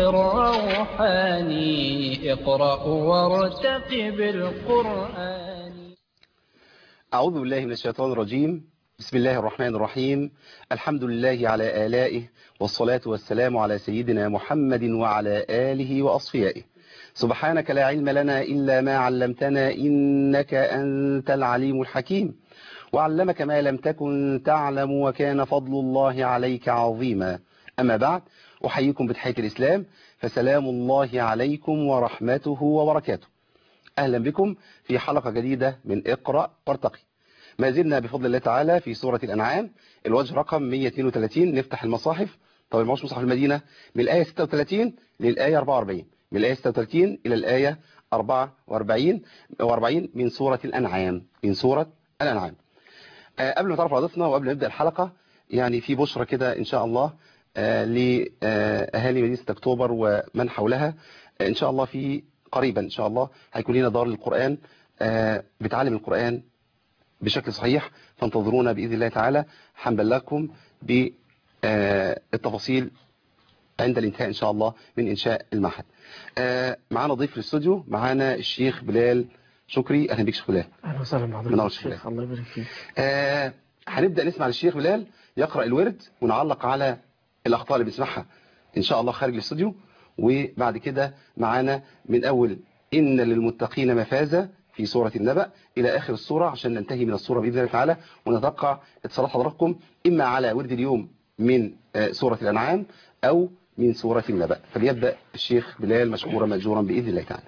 الروحاني اقرأ وارتقب القرآن أعوذ بالله من الشيطان الرجيم بسم الله الرحمن الرحيم الحمد لله على آلائه والصلاة والسلام على سيدنا محمد وعلى آله وأصفيائه سبحانك لا علم لنا إلا ما علمتنا إنك أنت العليم الحكيم وعلمك ما لم تكن تعلم وكان فضل الله عليك عظيما أما بعد أحييكم بتحية الإسلام فسلام الله عليكم ورحمته وبركاته أهلا بكم في حلقة جديدة من اقرأ وارتقي ما زلنا بفضل الله تعالى في سورة الأنعام الوجه رقم 132 نفتح المصاحف طبعا معوش مصحف المدينة من الآية 36 للآية 44 من الآية 36 إلى الآية 44 40 من سورة الأنعام من سورة الأنعام آه قبل ما تعرف على ضيفنا وقبل ما نبدأ الحلقة يعني في بشرة كده إن شاء الله آه لأهالي مدينة أكتوبر ومن حولها آه إن شاء الله في قريبا إن شاء الله هيكون لنا دار للقرآن آه بتعلم القرآن بشكل صحيح فانتظرونا بإذن الله تعالى هنبلغكم بالتفاصيل عند الانتهاء إن شاء الله من إنشاء المعهد معانا ضيف في الاستوديو معانا الشيخ بلال شكري أهلا بك شيخ بلال اهلا وسهلا بحضرتك منور الشيخ الشيخ. الله يبارك فيك آه، هنبدأ نسمع للشيخ بلال يقرأ الورد ونعلق على الأخطاء اللي بنسمعها إن شاء الله خارج الاستوديو وبعد كده معانا من أول إن للمتقين مفازة في سورة النبأ إلى آخر السورة عشان ننتهي من السورة بإذن الله تعالى ونتوقع اتصالات حضراتكم إما على ورد اليوم من آه، سورة الأنعام أو من سورة النبأ فليبدأ الشيخ بلال مشكورا مأجورا بإذن الله تعالى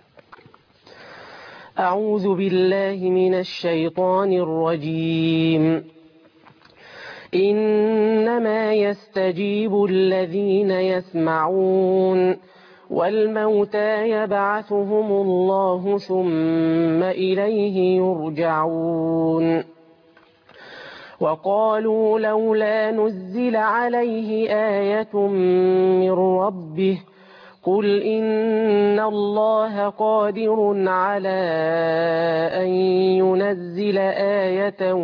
أعوذ بالله من الشيطان الرجيم إنما يستجيب الذين يسمعون والموتى يبعثهم الله ثم إليه يرجعون وقالوا لولا نزل عليه آية من ربه قل إن الله قادر على أن ينزل آية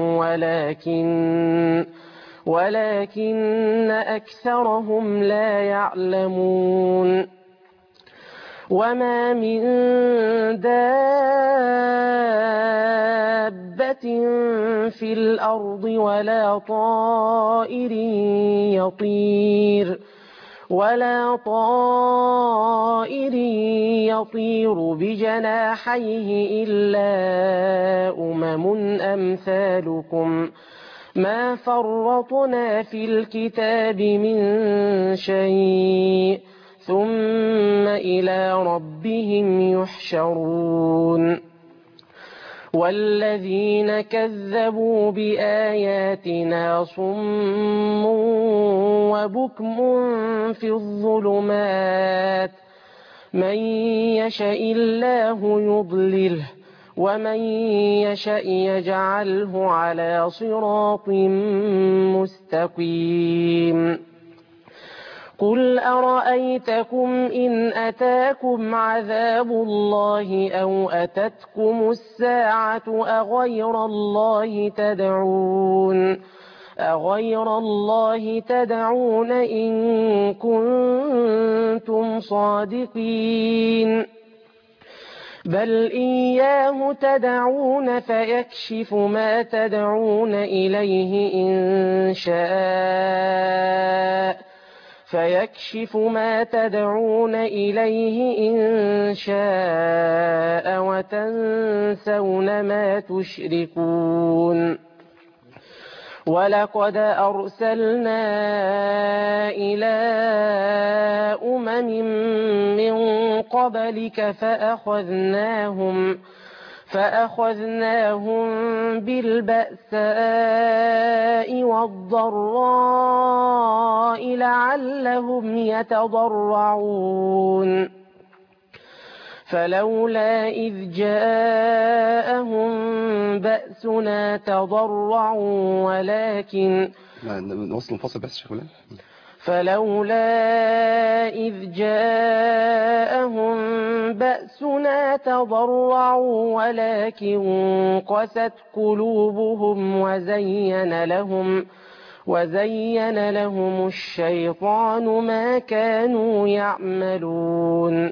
ولكن ولكن أكثرهم لا يعلمون وما من دابة في الأرض ولا طائر يطير ولا طائر يطير بجناحيه إلا أمم أمثالكم ما فرطنا في الكتاب من شيء ثم إلى ربهم يحشرون والذين كذبوا بآياتنا صم وبكم في الظلمات من يشاء الله يضلله ومن يشاء يجعله على صراط مستقيم قل أرأيتكم إن أتاكم عذاب الله أو أتتكم الساعة أغير الله تدعون أغير الله تدعون إن كنتم صادقين بل إياه تدعون فيكشف ما تدعون إليه إن شاء فيكشف ما تدعون إليه إن شاء وتنسون ما تشركون ولقد أرسلنا إلى أمم من قبلك فأخذناهم فأخذناهم بالبأساء والضراء لعلهم يتضرعون فلولا إذ جاءهم بأسنا تضرعوا ولكن نوصل نفصل بس شيخ بلال فلولا إذ جاءهم بأسنا تضرعوا ولكن قست قلوبهم وزين لهم وزين لهم الشيطان ما كانوا يعملون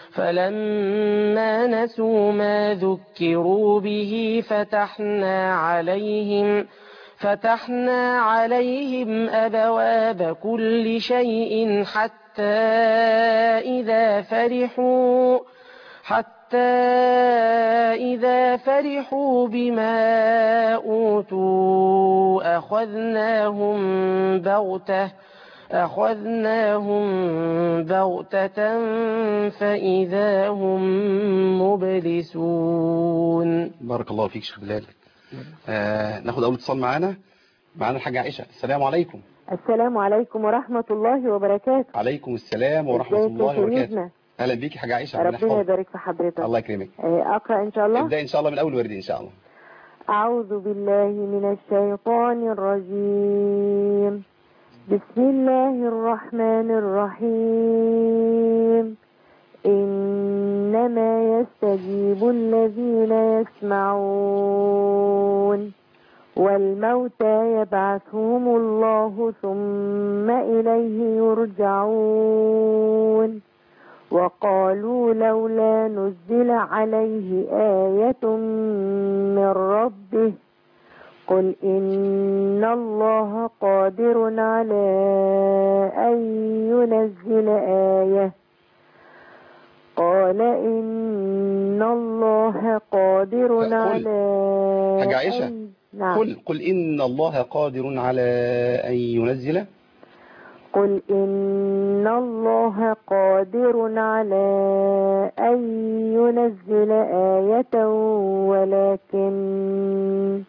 فلما نسوا ما ذكروا به فتحنا عليهم فتحنا عليهم أبواب كل شيء حتى إذا فرحوا حتى إذا فرحوا بما أوتوا أخذناهم بغتة أخذناهم بغتة فإذا هم مبلسون بارك الله فيك شيخ بلال آه ناخد اول اتصال معانا معانا الحاجة عائشة السلام عليكم السلام عليكم ورحمة الله وبركاته عليكم السلام ورحمة ازيك الله يا وبركاته سيدنا اهلا بيك يا حاجة عائشة ربنا ربنا يحفظك يبارك في حضرتك الله يكرمك آه، أقرأ إن شاء الله ابدأ ان شاء الله من اول ورد ان شاء الله أعوذ بالله من الشيطان الرجيم بسم الله الرحمن الرحيم إنما يستجيب الذين يسمعون والموتى يبعثهم الله ثم إليه يرجعون وقالوا لولا نزل عليه آية من ربه قل إن الله قادر على أن ينزل آية قال إن الله قادر قل. على حاجة عائشة. أن- نعم قل قل إن الله قادر على أن ينزل قل إن الله قادر على أن ينزل آية ولكن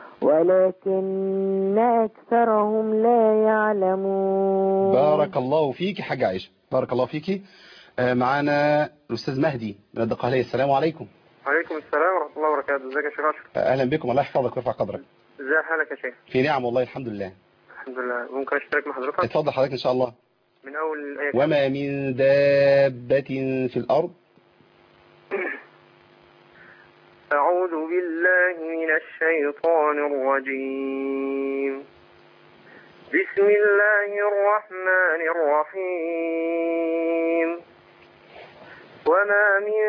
ولكن أكثرهم لا يعلمون بارك الله فيك حاجة عائشة بارك الله فيك آه، معانا الأستاذ مهدي من الدقهلية السلام عليكم وعليكم السلام ورحمة الله وبركاته ازيك يا شيخ أشرف آه، أهلا بكم الله يحفظك ويرفع قدرك ازي حالك يا شيخ في نعم والله الحمد لله الحمد لله ممكن اشترك مع حضرتك اتفضل حضرتك إن شاء الله من أول الآية وما من دابة في الأرض أعوذ بالله من الشيطان الرجيم بسم الله الرحمن الرحيم وما من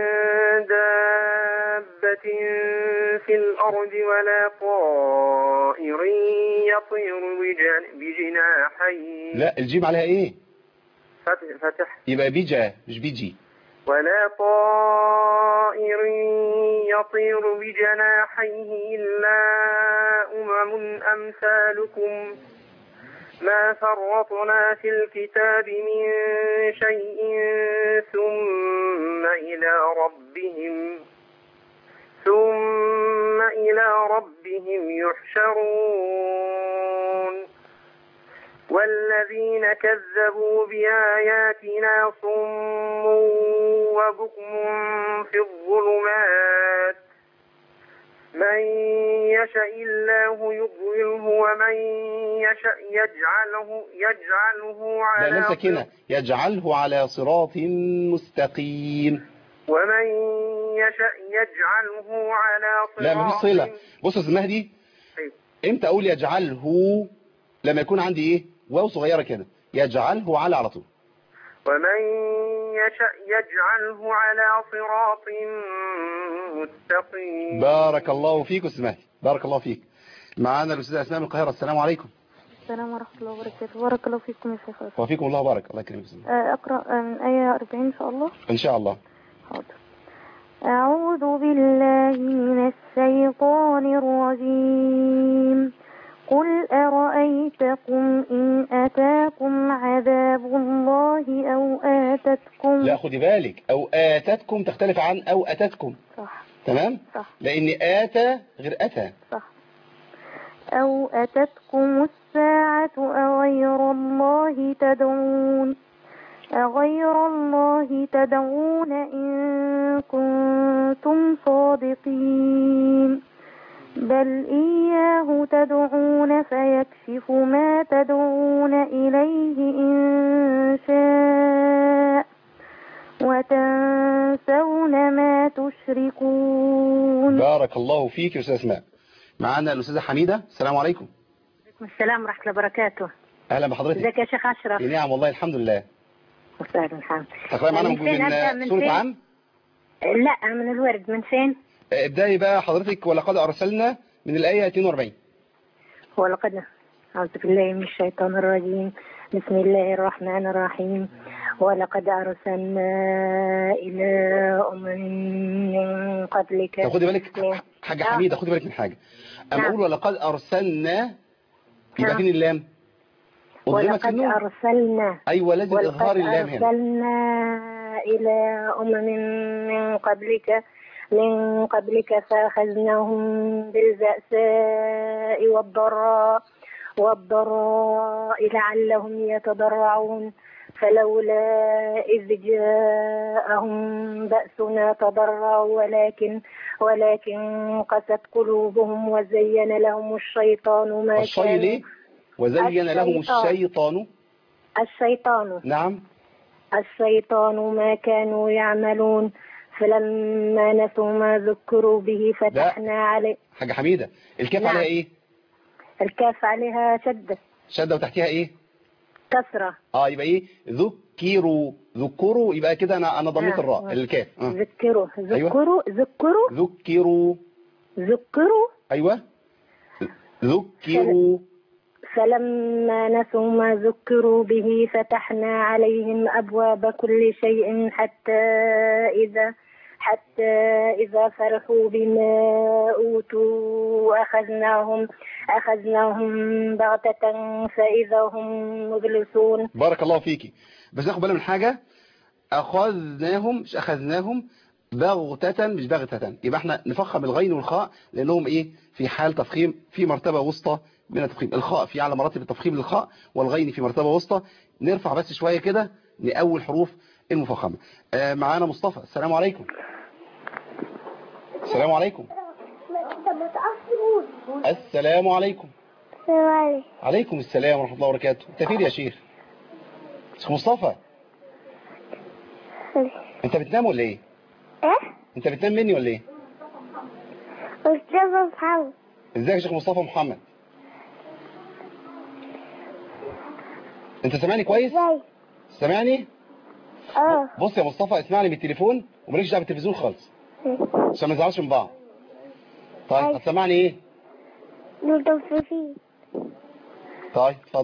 دابة في الأرض ولا طائر يطير بجن- بجناحيه لا الجيم عليها إيه فتح, فتح يبقى بيجا مش بيجي ولا طائر يطير بجناحيه إلا أمم أمثالكم ما فرطنا في الكتاب من شيء ثم إلى ربهم ثم إلى ربهم يحشرون والذين كذبوا بآياتنا صم وبكم في الظلمات من يشاء الله يضلله ومن يشاء يجعله يجعله لا على نمسك هنا يجعله على صراط مستقيم ومن يشاء يجعله على صراط لا مفيش صلة بص يا أستاذ مهدي أيوة. امتى اقول يجعله لما يكون عندي ايه واو صغيرة كده يجعله على على طول ومن يشاء يجعله على صراط مستقيم بارك الله فيك استاذ مهدي بارك الله فيك معانا الاستاذ اسماء من القاهرة السلام عليكم السلام ورحمة الله وبركاته بارك الله فيكم يا شيخ أشرف. وفيكم الله بارك الله يكرمك أستاذ. آه، أقرأ آه، من آية 40 إن شاء الله ان شاء الله حاضر أعوذ بالله من الشيطان الرجيم قل أرأيتكم إن أتاكم عذاب الله أو آتتكم لا خدي بالك او اتتكم تختلف عن او اتتكم صح تمام صح لان اتى غير اتى صح أو أتتكم الساعة أغير الله تدعون أغير الله تدعون إن كنتم صادقين بل إياه تدعون فيكشف ما تدعون إليه إن شاء وتنسون ما تشركون بارك الله فيك يا استاذ اسماء معانا الاستاذه حميده السلام عليكم السلام ورحمة الله وبركاته اهلا بحضرتك ازيك يا شيخ أشرف يا نعم والله الحمد لله وسهلا الحمد تقرأ معانا من من فين أبدأ؟ من من سورة فين؟ عام لا من الورد من فين آه، ابدأي بقى حضرتك ولقد أرسلنا من الآية 42 ولقد أعوذ بالله من الشيطان الرجيم بسم الله الرحمن الرحيم ولقد أرسلنا إلى أمم من قبلك طب خدي بالك نعم. حاجة آه. حميدة خدي بالك من حاجة أما نعم. أقول ولقد أرسلنا يبقى نعم. فين اللام أضغمت ولقد النون أرسلنا أيوة لازم ولقد إظهار اللام هنا أرسلنا إلى أمم من قبلك من قبلك فأخذناهم بالبأساء والضراء والضراء لعلهم يتضرعون فلولا إذ جاءهم بأسنا تضرعوا ولكن ولكن قست قلوبهم وزين لهم الشيطان ما الشيء كانوا ليه وزين لهم الشيطان. الشيطان الشيطان نعم الشيطان ما كانوا يعملون فلما نسوا ما ذكروا به فتحنا عليه حاجة حميدة الكاف نعم. عليها إيه الكاف عليها شدة شدة وتحتها إيه كسرة اه يبقى ايه ذكروا ذكروا يبقى كده انا انا ضميت نعم. الراء الكاف آه. ذكروا أيوة. ذكروا ذكروا ذكروا ذكروا ايوه ذكروا فلما نسوا ما ذكروا به فتحنا عليهم أبواب كل شيء حتى إذا حتى إذا فرحوا بما أوتوا أخذناهم أخذناهم بغتة فإذا هم مبلسون بارك الله فيكي بس ناخد بالنا من حاجة اخذناهم مش اخذناهم بغتة مش بغتة يبقى احنا نفخم الغين والخاء لانهم ايه في حال تفخيم في مرتبة وسطى من التفخيم الخاء في على مراتب التفخيم للخاء والغين في مرتبة وسطى نرفع بس شوية كده لأول حروف المفخمة آه معانا مصطفى السلام عليكم السلام عليكم السلام عليكم عليكم السلام ورحمة الله وبركاته انت فين يا شيخ شيخ مصطفى انت بتنام ولا ايه ايه انت بتنام مني ولا ايه أستاذ محمد ازيك يا شيخ مصطفى محمد انت سامعني كويس ازاي سامعني اه بص يا مصطفى اسمعني من التليفون ومالكش دعوه بالتلفزيون خالص عشان ما نزعلش من بعض طيب طيب. هتسمعني ايه مطففين طيب اتفضل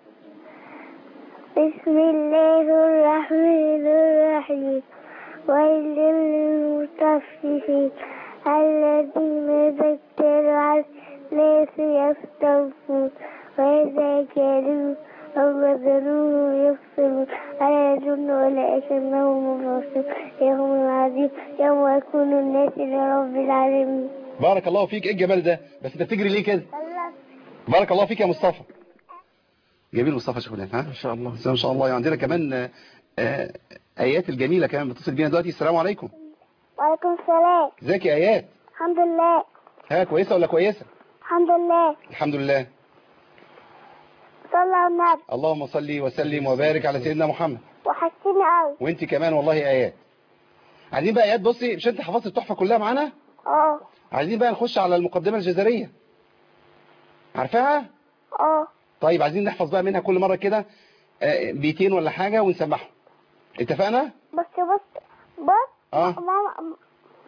بسم الله الرحمن الرحيم ويل للمطففين الذين ذكروا على الناس يستوفون وإذا كانوا أو وزنوه يخسرون ألا يظن ولكنهم مبصرون يوم العظيم يوم يكون الناس لرب العالمين بارك الله فيك ايه الجمال ده بس انت بتجري ليه كده بارك الله فيك يا مصطفى جميل مصطفى شغلان ها ان شاء الله ان شاء الله عندنا كمان آه، آه، ايات الجميله كمان بتصل بينا دلوقتي السلام عليكم وعليكم السلام ازيك يا ايات الحمد لله ها كويسه ولا كويسه الحمد لله الحمد لله صلى على النبي اللهم صل وسلم وبارك على سيدنا محمد وحشتني قوي وانت كمان والله ايات عايزين بقى ايات بصي مش انت حفظت التحفه كلها معانا اه عايزين بقى نخش على المقدمه الجزريه عارفاها اه طيب عايزين نحفظ بقى منها كل مره كده آه، بيتين ولا حاجه ونسمعهم اتفقنا بس بص بص اه ماما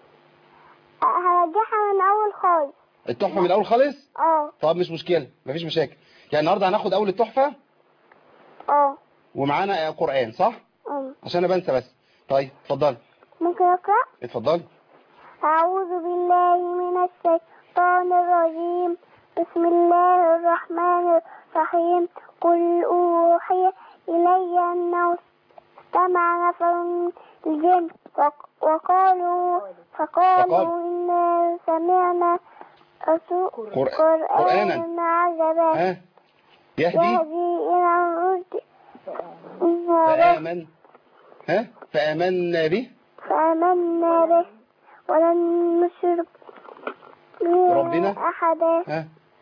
هرجعها من اول خالص التحفه من الاول خالص اه طب مش مشكله مفيش مشاكل يعني النهارده هناخد اول التحفه اه ومعانا آه، قران صح أم. عشان انا بنسى بس طيب اتفضلي ممكن اقرا اتفضلي أعوذ بالله من الشيطان الرجيم بسم الله الرحمن الرحيم قل أوحي إلي أنه استمع نفر من الجن وق- وقالوا فقالوا وقال- إنا سمعنا رسول قر- قرآنا. قرآنا عجبا ها يهدي يهدي إلى الرشد فآمن ها فآمنا به فآمنا به ولن نشرك به ربنا. أحدا ها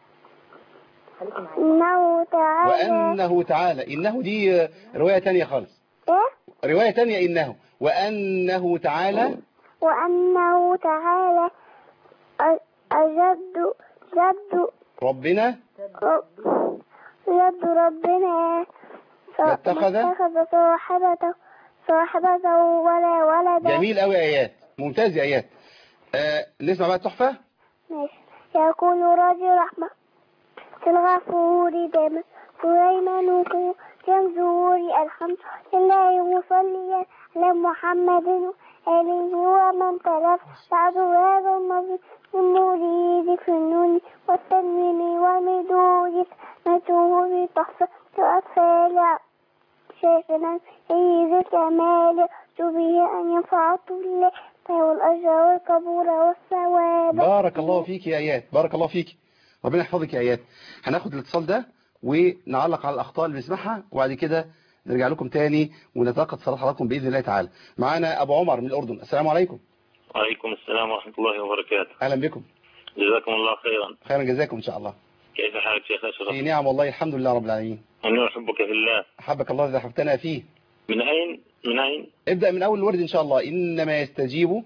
إنه تعالى وأنه تعالى إنه دي آه، رواية تانية خالص إيه؟ رواية تانية إنه وأنه تعالى وأنه تعالى أ- أجد جد ربنا رب يد ربنا ما اتخذ ما اتخذ صاحبته صاحبته ولا ولدا جميل قوي ايات ممتاز يا ايات آه نسمع بقى التحفه ماشي يقول راجي رحمة الغفور دائما سليمان هو ينزور الحمد لله مصليا على محمد آله ومن تلف بعد هذا النبي المريد في النون والتنوين والمدود متوه بتحفة أطفال شيخنا سيد الكمال به أن ينفع الله له الأجر والقبول والثواب بارك الله فيك يا ايات بارك الله فيك ربنا يحفظك يا ايات هناخد الاتصال ده ونعلق على الاخطاء اللي بنسمعها وبعد كده نرجع لكم تاني ونتلقى اتصالات حضراتكم باذن الله تعالى معانا ابو عمر من الاردن السلام عليكم وعليكم السلام ورحمة الله وبركاته اهلا بكم جزاكم الله خيرا خيرا جزاكم ان شاء الله كيف حالك شيخ في أشرف نعم والله الحمد لله رب العالمين أنا أحبك في الله احبك الله اذا احببتنا فيه من أين من أين ابدا من اول الورد ان شاء الله انما يستجيب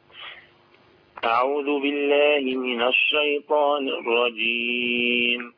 أعوذ بالله من الشيطان الرجيم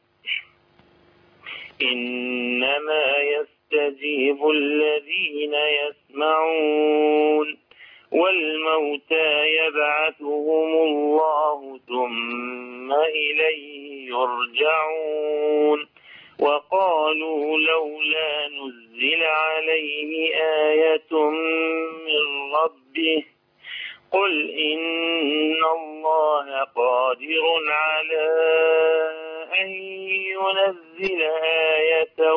إنما يستجيب الذين يسمعون والموتى يبعثهم الله ثم إليه يرجعون وقالوا لولا نزل عليه آية من ربه قل إن الله قادر على أن ينزل آية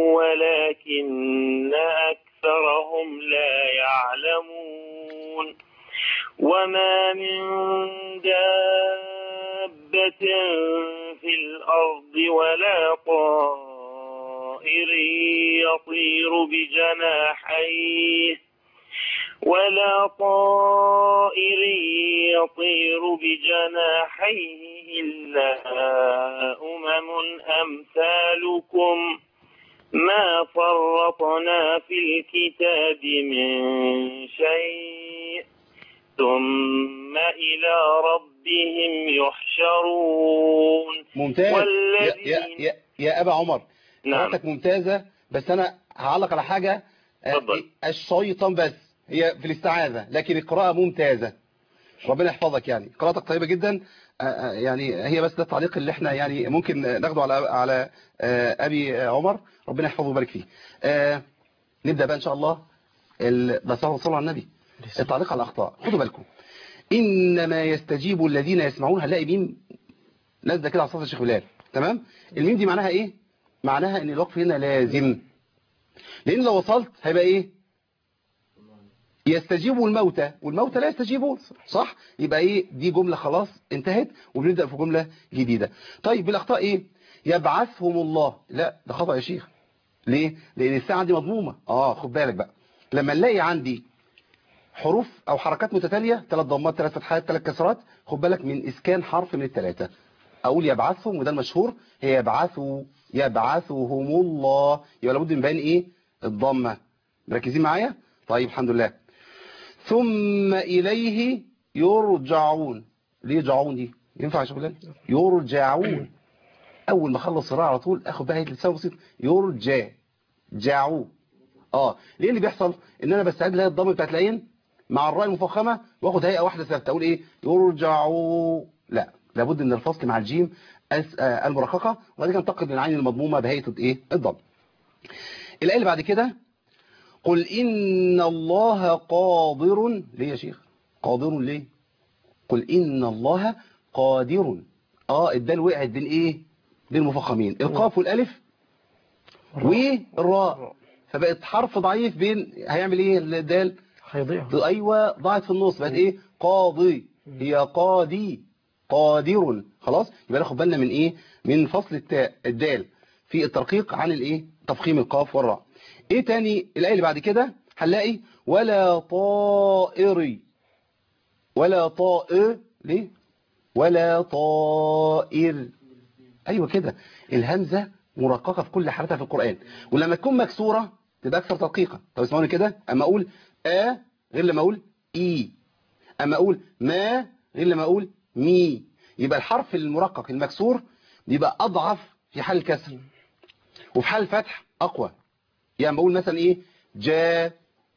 ولكن أكثرهم لا يعلمون وما من دابة في الأرض ولا طائر يطير بجناحيه ولا طائر يطير بجناحيه إلا أمم أمثالكم ما فرطنا في الكتاب من شيء ثم إلى ربهم يحشرون ممتاز يا, والذين- يا, يا, يا ابا عمر نعم. قراءتك ممتازه بس انا هعلق على حاجه آه، اتفضل. الشيطان بس هي في الاستعاذه لكن القراءه ممتازه ربنا يحفظك يعني قراءتك طيبه جدا آه، آه، يعني هي بس ده التعليق اللي احنا يعني ممكن ناخده على على آه، ابي آه، عمر ربنا يحفظه ويبارك فيه آه، نبدا بقى ان شاء الله ال- بس هو صلى على النبي التعليق على الاخطاء خدوا بالكم انما يستجيب الذين يسمعون هنلاقي ميم نازله كده على صوت الشيخ بلال تمام الميم دي معناها ايه معناها ان الوقف هنا لازم لان لو وصلت هيبقى ايه يستجيبوا الموتى والموتى لا يستجيبون صح يبقى ايه دي جملة خلاص انتهت وبنبدأ في جملة جديدة طيب بالاخطاء ايه يبعثهم الله لا ده خطأ يا شيخ ليه لان الساعة دي مضمومة اه خد بالك بقى لما نلاقي عندي حروف او حركات متتالية ثلاث ضمات ثلاث فتحات ثلاث كسرات خد بالك من اسكان حرف من الثلاثة اقول يبعثهم وده المشهور هي يبعثوا يبعثهم الله يبقى لابد من بيان ايه الضمة مركزين معايا طيب الحمد لله ثم إليه يرجعون ليه يرجعون دي ينفع يا شباب يرجعون أول ما أخلص الراء على طول أخد بقى لسان بسيط يرجع جاعوا اه ليه اللي بيحصل ان انا بستعد لها الضم بتاعت العين مع الراء المفخمه واخد هيئه واحده ثابته اقول ايه يرجعوا لا لابد من الفصل مع الجيم أس... آه المرققه وبعد كده انتقل من العين المضمومه بهيئه الايه الضم الايه اللي بعد كده قل إن الله قادر ليه يا شيخ قادر ليه قل إن الله قادر اه الدال وقعت بين ايه بين المفخمين القاف والالف والراء فبقت حرف ضعيف بين هيعمل ايه الدال هيضيع ايوه ضاعت في النص بقت ايه قاضي هي قاضي قادر خلاص يبقى ناخد بالنا من ايه من فصل التاء الدال في الترقيق عن الايه تفخيم القاف والراء ايه تاني الايه اللي بعد كده هنلاقي ولا طائر ولا طائر ليه ولا طائر ايوه كده الهمزه مرققه في كل حالاتها في القران ولما تكون مكسوره تبقى اكثر تدقيقا طب اسمعوني كده اما اقول ا غير لما اقول اي اما اقول ما غير لما اقول مي يبقى الحرف المرقق المكسور بيبقى اضعف في حال الكسر وفي حال الفتح اقوى يعني بقول مثلا ايه جا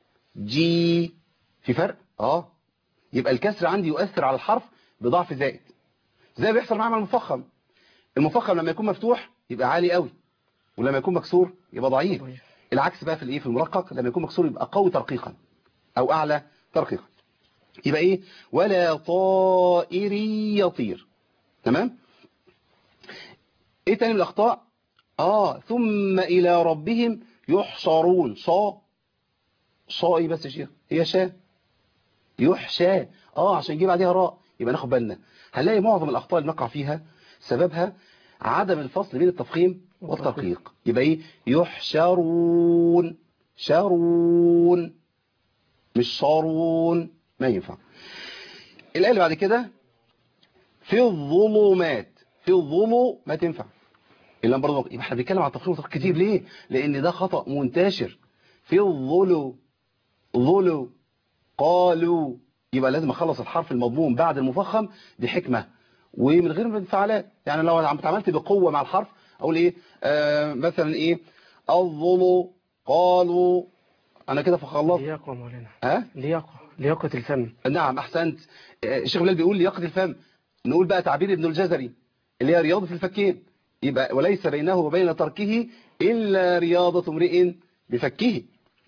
جي في فرق اه يبقى الكسر عندي يؤثر على الحرف بضعف زائد زي ما بيحصل معاه مع المفخم المفخم لما يكون مفتوح يبقى عالي قوي ولما يكون مكسور يبقى ضعيف العكس بقى في الايه في المرقق لما يكون مكسور يبقى قوي ترقيقا او اعلى ترقيقا يبقى ايه ولا طائر يطير تمام ايه تاني من الاخطاء اه ثم الى ربهم يحشرون صا صا ايه بس يا شيخ هي شا يحشى اه عشان يجي بعديها راء يبقى ناخد بالنا هنلاقي معظم الاخطاء اللي نقع فيها سببها عدم الفصل بين التفخيم والترقيق يبقى ايه يحشرون شارون مش شارون ما ينفع الآية اللي بعد كده في الظلمات في الظلم ما تنفع إلا برضه يبقى احنا بنتكلم عن التفخيم والترقيق كتير ليه لأن ده خطأ منتشر في الظلو ظلو قالوا يبقى لازم اخلص الحرف المضموم بعد المفخم دي حكمة ومن غير انفعالات يعني لو عم اتعاملت بقوة مع الحرف اقول ايه آه مثلا ايه الظلو قالوا انا كده فخلصت لياقة مولانا ها لياقة لياقة الفم نعم احسنت آه، الشيخ بلال بيقول لياقة الفم نقول بقى تعبير ابن الجزري اللي هي رياضة الفكين يبقى وليس بينه وبين تركه الا رياضة امرئ بفكه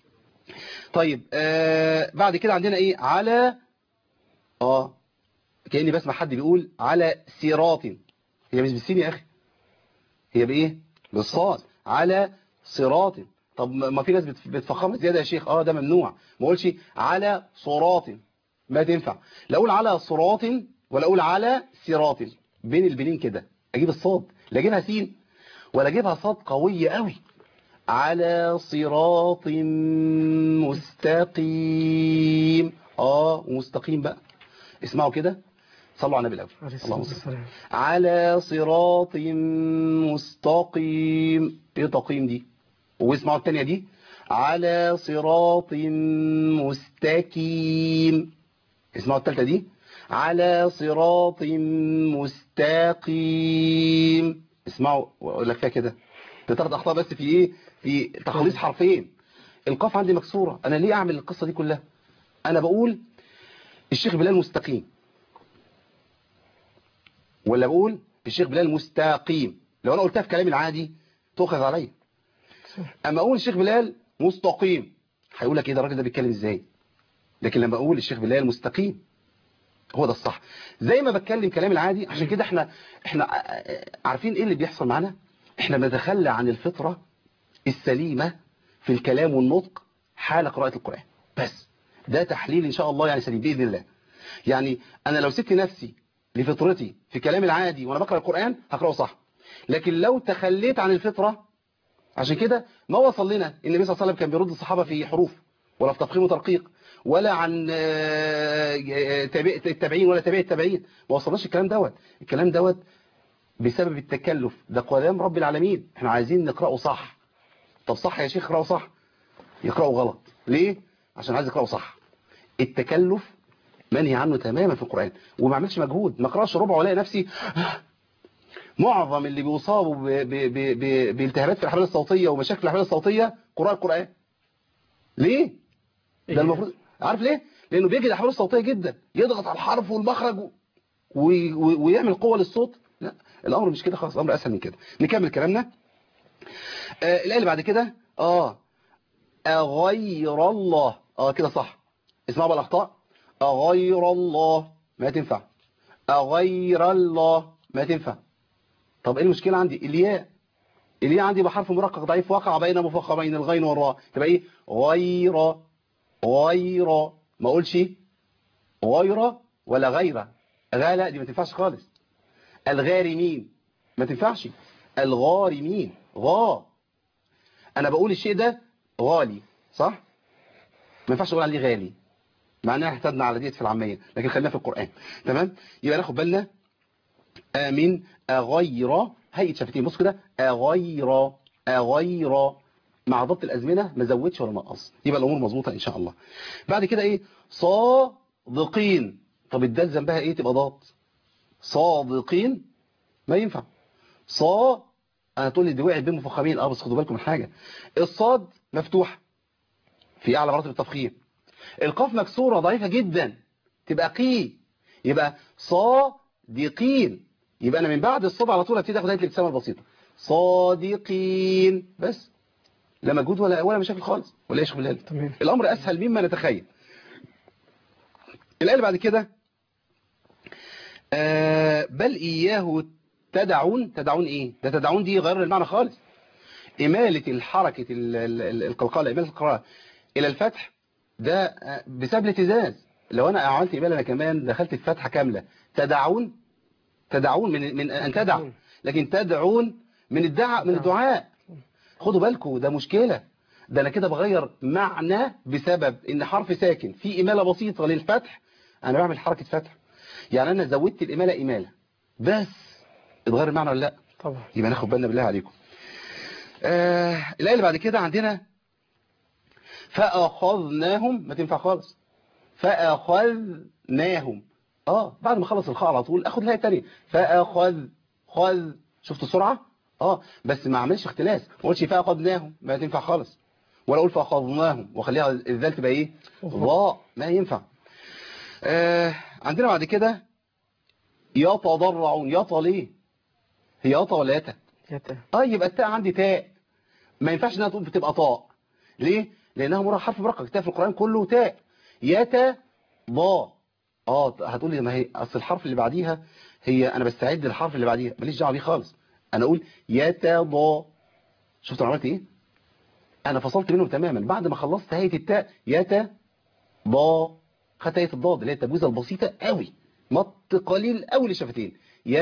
طيب آه بعد كده عندنا ايه على اه كأني بسمع حد بيقول على صراط هي مش بالسين يا اخي هي بايه بالصاد على صراط طب ما ما في ناس بتف- بتفخمها زياده يا شيخ اه ده ممنوع ما اقولش على صراط ما تنفع لا اقول على صراط ولا اقول على صراط بين البنين كده اجيب الصاد لا اجيبها سين ولا اجيبها صاد قويه قوي على صراط مستقيم اه ومستقيم بقى اسمعوا كده صلوا على النبي الاول عليه الصلاة اللهم صل والسلام على صراط مستقيم ايه تقييم دي واسمعوا التانية دي على صراط مستقيم اسمعوا التالتة دي على صراط مستقيم اسمعوا اقول لك فيها كده ده ثلاث اخطاء بس في ايه في تخليص حرفين القاف عندي مكسوره انا ليه اعمل القصه دي كلها انا بقول الشيخ بلال مستقيم ولا بقول الشيخ بلال مستقيم لو انا قلتها في كلامي العادي تؤخذ عليا اما اقول الشيخ بلال مستقيم هيقول لك ايه ده الراجل ده بيتكلم ازاي لكن لما اقول الشيخ بلال مستقيم هو ده الصح زي ما بتكلم كلامي العادي عشان كده احنا احنا عارفين ايه اللي بيحصل معانا احنا بنتخلى عن الفطرة السليمة في الكلام والنطق حال قراءة القرآن بس ده تحليل ان شاء الله يعني سليم باذن الله يعني انا لو سبت نفسي لفطرتي في كلامي العادي وانا بقرا القرآن هقراه صح لكن لو تخليت عن الفطرة عشان كده ما وصل لنا النبي صلى الله عليه وسلم كان بيرد الصحابة في حروف ولا في تفخيم وترقيق ولا عن آه، تابع- التابعين ولا تابع التابعين ما وصلناش الكلام دوت الكلام دوت بسبب التكلف ده كلام رب العالمين احنا عايزين نقرأه صح طب صح يا شيخ اقرأه صح يقرأه غلط ليه عشان عايز يقرأه صح التكلف منهي عنه تماما في القرآن وما اعملش مجهود ما اقراش ربع والاقي نفسي معظم اللي بيصابوا ب- ب- ب- ب- بالتهابات في الاحبال الصوتيه ومشاكل في الاحبال الصوتيه قراء القرآن ليه ده المفروض عارف ليه لانه بيجي الاحبال الصوتيه جدا يضغط على الحرف والمخرج و... وي- وي- ويعمل قوه للصوت لا الامر مش كده خالص الامر اسهل من كده نكمل كلامنا آه الايه اللي بعد كده اه اغير الله اه كده صح اسمعوا بقى الاخطاء اغير الله ما تنفع اغير الله ما تنفع طب ايه المشكله عندي الياء الياء عندي بحرف مرقق ضعيف وقع بين مفخمين الغين والراء تبقى ايه غير غير ما اقولش غير ولا غير غالا دي ما تنفعش خالص الغارمين ما تنفعش الغارمين غا انا بقول الشيء ده غالي صح ما ينفعش اقول عليه غالي مع اننا احتدنا على ديت في العاميه لكن خلينا في القران تمام يبقى ناخد بالنا من أغير هيئة شفتين بص كده أغير أغير مع ضبط الأزمنة ما زودش ولا نقص يبقى الأمور مظبوطة إن شاء الله بعد كده إيه صادقين طب الدال ذنبها إيه تبقى ضاد صادقين ما ينفع صا انا تقول لي دي وقعت بين مفخمين اه بس خدوا بالكم من حاجه الصاد مفتوحه في اعلى مراتب التفخيم القاف مكسوره ضعيفه جدا تبقى قي يبقى صادقين يبقى انا من بعد الصاد على طول ابتدي اخد هيئه الابتسامه البسيطه صادقين بس لا مجهود ولا ولا مشاكل خالص ولا يشغل بالله تمام الامر اسهل مما نتخيل الايه اللي بعد كده آه بل اياه تدعون تدعون ايه ده تدعون دي غير المعنى خالص اماله الحركه ال- ال- ال- القلقله اماله القراءه الى الفتح ده آه، بسبب الاهتزاز لو انا عملت اماله انا كمان دخلت في فتحه كامله تدعون تدعون من من ان تدعوا لكن تدعون من الدعاء من الدعاء خدوا بالكم ده مشكلة ده انا كده بغير معنى بسبب ان حرف ساكن في امالة بسيطة للفتح انا بعمل حركة فتح يعني انا زودت الامالة امالة بس اتغير المعنى ولا لا طبعا يبقى ناخد بالنا بالله عليكم آه الايه اللي بعد كده عندنا فاخذناهم ما تنفع خالص فاخذناهم اه بعد ما اخلص الخاء على طول اخد الايه الثانيه فاخذ خذ شفت السرعه اه بس ما اعملش اختلاس ما اقولش فاخذناهم ما تنفع خالص ولا اقول فاخذناهم واخليها الذال تبقى ايه ضاء ما ينفع آه عندنا بعد كده يتضرعون يطا ليه هي يطا ولا يتا يتا اه يبقى التاء عندي تاء ما ينفعش انها تقوم بتبقى طاء ليه لانها مرة حرف مرقق تاء في القرآن كله تاء يتا ضا اه هتقول لي ما هي اصل الحرف اللي بعديها هي انا بستعد الحرف اللي بعديها ماليش دعوه بيه خالص انا اقول يتا ضا شفت انا عملت ايه انا فصلت بينهم تماما بعد ما خلصت هيئه التاء يتا ضا خدت هيئه الضاد اللي هي التبويزه البسيطه قوي مط قليل قوي للشفتين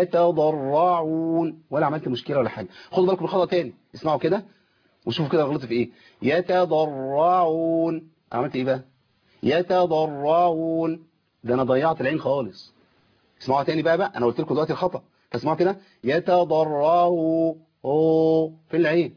يتضرعون ولا عملت مشكله ولا حاجه خدوا بالكم من الخطأ تاني اسمعوا كده وشوفوا كده غلطت في ايه يتضرعون عملت ايه بقى يتضرعون ده انا ضيعت العين خالص اسمعوا تاني بقى بقى انا قلت لكم دلوقتي الخطأ فاسمعوا كده يتضرعوا او في العين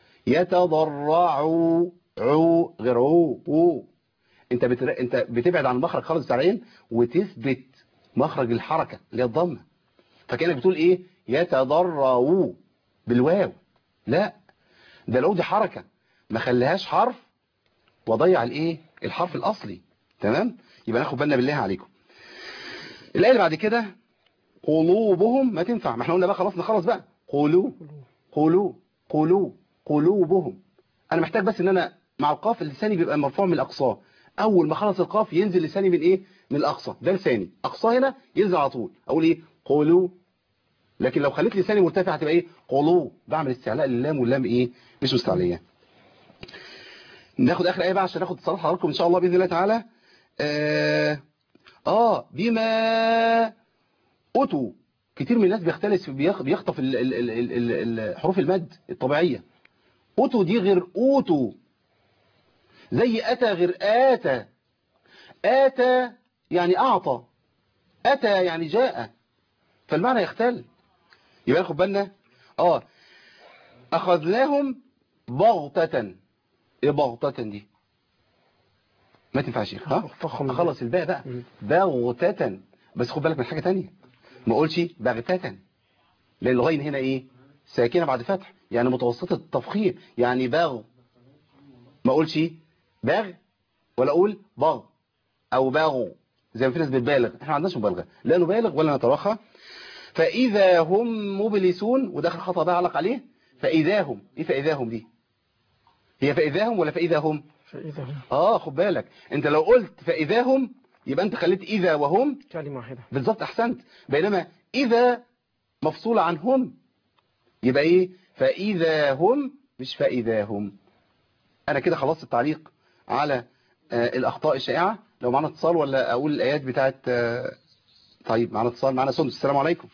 يتضرعوا عو غير عو او انت بتر... انت بتبعد عن المخرج خالص بتاع العين وتثبت مخرج الحركه اللي هي الضمه فكانك بتقول ايه يتضرعوا بالواو لا ده لو دي حركه ما خليهاش حرف وضيع الايه الحرف الاصلي تمام يبقى ناخد بالنا بالله عليكم الايه اللي بعد كده قلوبهم ما تنفع ما احنا قلنا بقى خلاص نخلص بقى قلوب قلوب قلوب قلوبهم انا محتاج بس ان انا مع القاف لساني بيبقى مرفوع من الاقصى اول ما خلص القاف ينزل لساني من ايه من الاقصى ده لساني اقصى هنا ينزل على طول اقول ايه قلوب لكن لو خليت لساني مرتفع هتبقى ايه قلوب بعمل استعلاء للام واللام ايه مش مستعليه ناخد اخر ايه بقى عشان ناخد اتصالات حضراتكم ان شاء الله باذن الله تعالى اه, آه بما أتوا كتير من الناس بيختلس بيخ- بيخطف ال- ال- ال- ال- ال- الحروف المد الطبيعية أتوا دي غير أوتوا زي أتى غير آتى آتى يعني أعطى أتى يعني جاء فالمعنى يختل يبقى ناخد بالنا آه أخذناهم بغتة إيه بغتة دي ما تنفعش ها فخم. أخلص الباء بقى مم. بغتة بس خد بالك من حاجة تانية ما اقولش بغتة لان الغين هنا ايه ساكنة بعد فتح يعني متوسطة التفخيم يعني باغ ما اقولش باغ ولا اقول باغ او باغ زي ما في ناس بتبالغ احنا ما عندناش مبالغة لا نبالغ ولا نترخى فاذا هم مبلسون وده اخر خطأ بقى علق عليه فاذا هم ايه فاذا هم دي هي فاذا هم ولا فاذا هم فإذا هم اه خد بالك انت لو قلت فاذا هم يبقى انت خليت اذا وهم كلمة واحدة بالظبط احسنت بينما اذا مفصولة عن هم يبقى ايه فاذا هم مش فاذا هم انا كده خلصت التعليق على آه الاخطاء الشائعة لو معنا اتصال ولا اقول الايات بتاعت آه طيب معنا اتصال معنا سندس السلام عليكم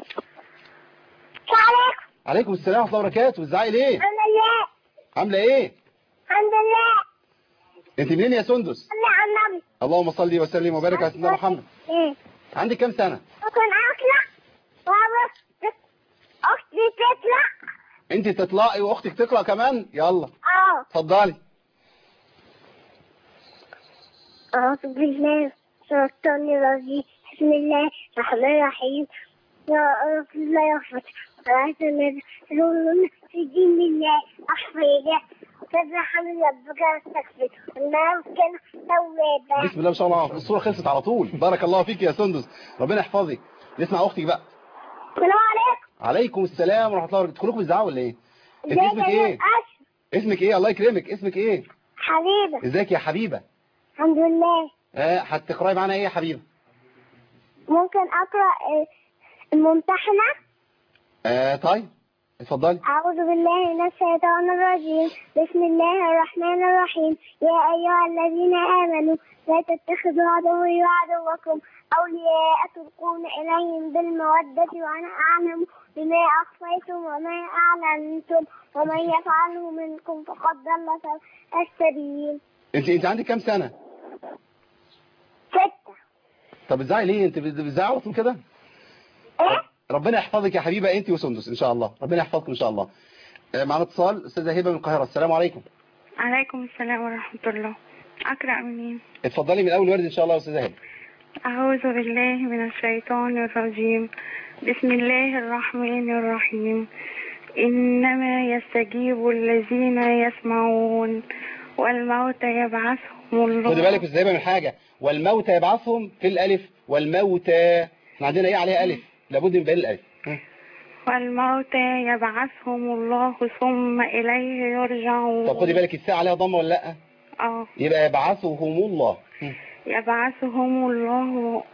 عليكم عليكم السلام ورحمه الله وبركاته ازاي ايه الحمد لله عامله ايه الحمد لله انت منين يا سندس صلي على النبي اللهم صل وسلم وبارك على سيدنا محمد ايه عندك كام سنه ممكن اطلع وابص اختي تطلع انت تطلعي واختك تقرا كمان يلا اه اتفضلي أعوذ بالله من الشيطان الرجيم بسم الله الرحمن الرحيم يا رب لا يغفر ويتنزلون في دين الله أحفظه فسبح من ربك واستغفر إنه كان توابا بسم الله ما شاء الله الصورة خلصت على طول بارك الله فيك يا سندس ربنا يحفظك نسمع اختك بقى السلام عليكم عليكم السلام ورحمة الله وبركاته كلكم بتزعقوا ولا ايه انت ازيك اسمك يا ايه أشرف اسمك ايه الله يكرمك اسمك ايه حبيبة ازيك يا حبيبة الحمد لله اه هتقراي معانا ايه يا حبيبة ممكن أقرأ آه، الممتحنة آه طيب اتفضلي أعوذ بالله من الشيطان الرجيم بسم الله الرحمن الرحيم يا أيها الذين آمنوا لا تتخذوا عدوي وعدوكم أولياء تلقون إليهم بالمودة وأنا أعلم بما أخفيتم وما أعلنتم ومن يفعله منكم فقد ضل سواء السبيل انت انت عندك كام سنة ستة طب ازاي ليه انت بتزعقوا على طول كده إيه؟ ربنا يحفظك يا حبيبة انت وسندس ان شاء الله ربنا يحفظكم ان شاء الله آه، معنا اتصال استاذة هبة من القاهرة السلام عليكم عليكم السلام ورحمة الله أقرأ منين اتفضلي من اول ورد ان شاء الله يا استاذة هبة أعوذ بالله من الشيطان الرجيم بسم الله الرحمن الرحيم إنما يستجيب الذين يسمعون والموت يبعثهم الله خدي بالك استاذة هبة من حاجة والموتى يبعثهم في الالف والموتى احنا عندنا ايه عليها الف لابد من بين الالف ها. والموت يبعثهم الله ثم إليه يرجعون طب خدي بالك الساعة عليها ضمة ولا لا آه يبقى يبعثهم الله ها. يبعثهم الله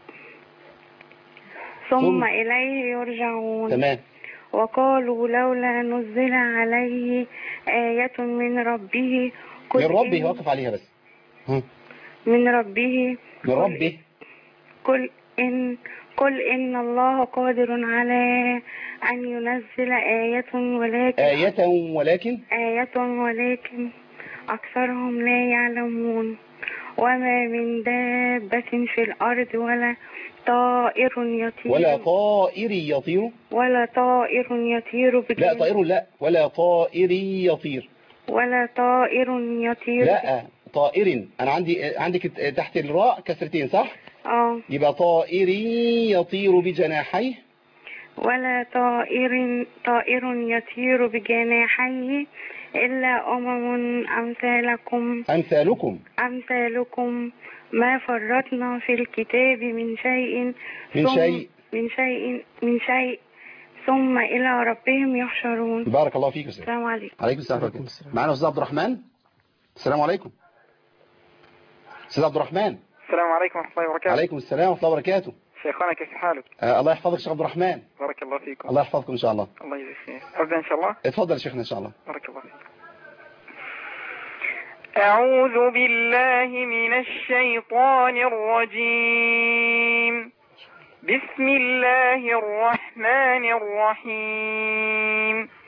ثم ثم- إليه يرجعون تمام وقالوا لولا نزل عليه آية من ربه قل من ربه إن- وقف عليها بس ها. من ربه من ربه قل إن قل إن الله قادر على أن ينزل آية ولكن آية ولكن آية ولكن أكثرهم لا يعلمون وما من دابة في الأرض ولا طائر يطير ولا طائر يطير ولا طائر يطير بجناح لا طائر لا ولا طائر يطير ولا طائر يطير لا طائر انا عندي عندك تحت الراء كسرتين صح اه يبقى طائر يطير بجناحيه ولا طائر طائر يطير بجناحيه إلا أمم أمثالكم امثالكم أمثالكم ما فرطنا في الكتاب من شيء من ثم- شيء. من شيء من شيء ثم إلى ربهم يحشرون بارك الله فيك يا استاذ السلام عليكم عليكم السلام ورحمه الله معانا استاذ عبد الرحمن السلام عليكم استاذ عبد الرحمن السلام عليكم ورحمة الله وبركاته عليكم السلام ورحمه الله وبركاته شيخنا كيف حالك آه الله يحفظك شيخ عبد الرحمن بارك الله فيكم الله يحفظكم ان شاء الله الله يجزيك خير أبدأ إن شاء الله اتفضل يا شيخنا ان شاء الله بارك الله فيك أعوذ بالله من الشيطان الرجيم بسم الله الرحمن الرحيم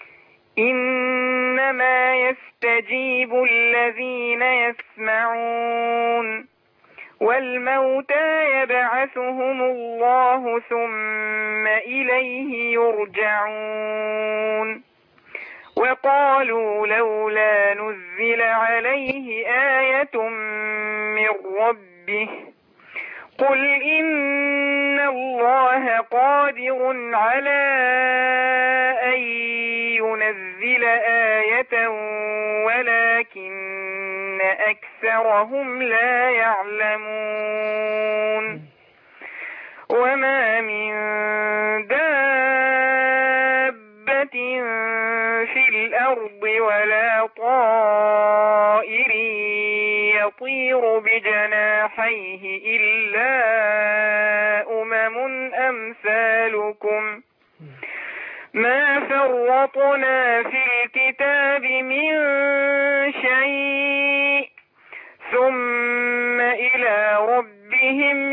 إنما يستجيب الذين يسمعون والموتى يبعثهم الله ثم إليه يرجعون وقالوا لولا نزل عليه آية من ربه قل إن الله قادر على أن ينزل آية ولكن أكثرهم لا يعلمون وما من دابة في الأرض ولا طائر يطير بجناحيه إلا أمم أمثالكم ما فرطنا في الكتاب من شيء ثم إلى ربهم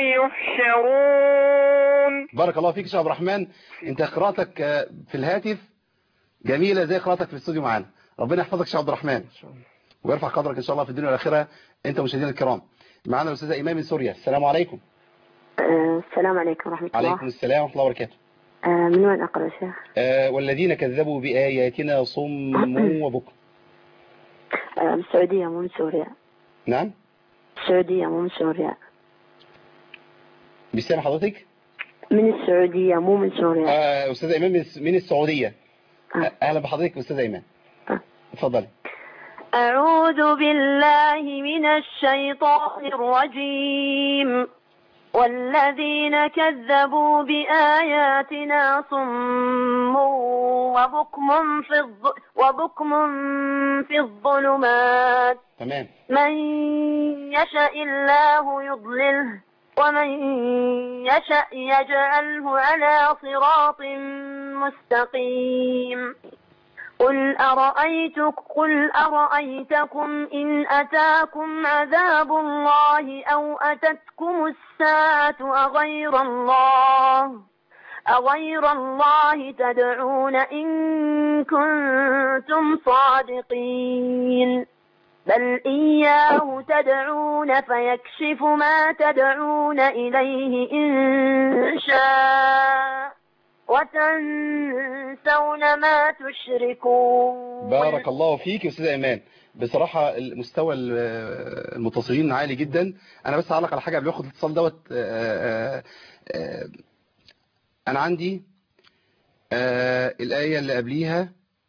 يحشرون بارك الله فيك يا شيخ عبد الرحمن انت قراءتك آه، في الهاتف جميلة زي قراءتك في الاستوديو معانا ربنا يحفظك يا شيخ عبد الرحمن ويرفع قدرك ان شاء الله في الدنيا والاخره انت مشاهدينا الكرام معانا الاستاذه ايمان من سوريا السلام عليكم السلام عليكم ورحمة عليكم الله السلام ورحمه الله وبركاته آه، من وين أقرأ يا شيخ؟ آه والذين كذبوا باياتنا صم وبكم آه، من السعودية مو من سوريا نعم السعودية مو من سوريا بيسامع حضرتك من السعودية مو من سوريا آه، استاذه ايمان من من السعوديه آه. اهلا بحضرتك استاذه ايمان آه. اتفضلي أعوذ بالله من الشيطان الرجيم والذين كذبوا بآياتنا صم وبكم في الظ... وبكم في الظلمات تمام من يشاء الله يضلله ومن يشاء يجعله على صراط مستقيم قل أرأيتك قل أرأيتكم إن أتاكم عذاب الله أو أتتكم الساعة أغير الله أغير الله تدعون إن كنتم صادقين بل إياه تدعون فيكشف ما تدعون إليه إن شاء وتنسون ما تشركون بارك الله فيك يا استاذه ايمان بصراحه المستوى ال- المتصلين عالي جدا انا بس هعلق على حاجه قبل ما اخد الاتصال دوت آه، آه، آه، انا عندي آه، الايه اللي قبليها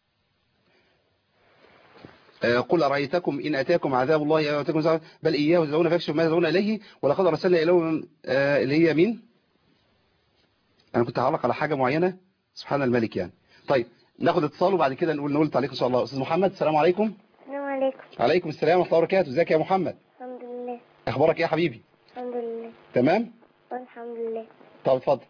آه، قل أرأيتكم إن أتاكم عذاب الله أو أتاكم عذاب بل إياه تدعون فاكشف ما تدعون إليه ولقد أرسلنا إليهم آه، اللي هي مين أنا كنت هعلق على حاجة معينة سبحان الملك يعني طيب ناخد اتصال وبعد كده نقول نقول تعليق إن شاء الله أستاذ محمد السلام عليكم السلام عليكم عليكم السلام ورحمة الله وبركاته ازيك يا محمد الحمد لله أخبارك إيه يا حبيبي الحمد لله تمام والحمد لله طب اتفضل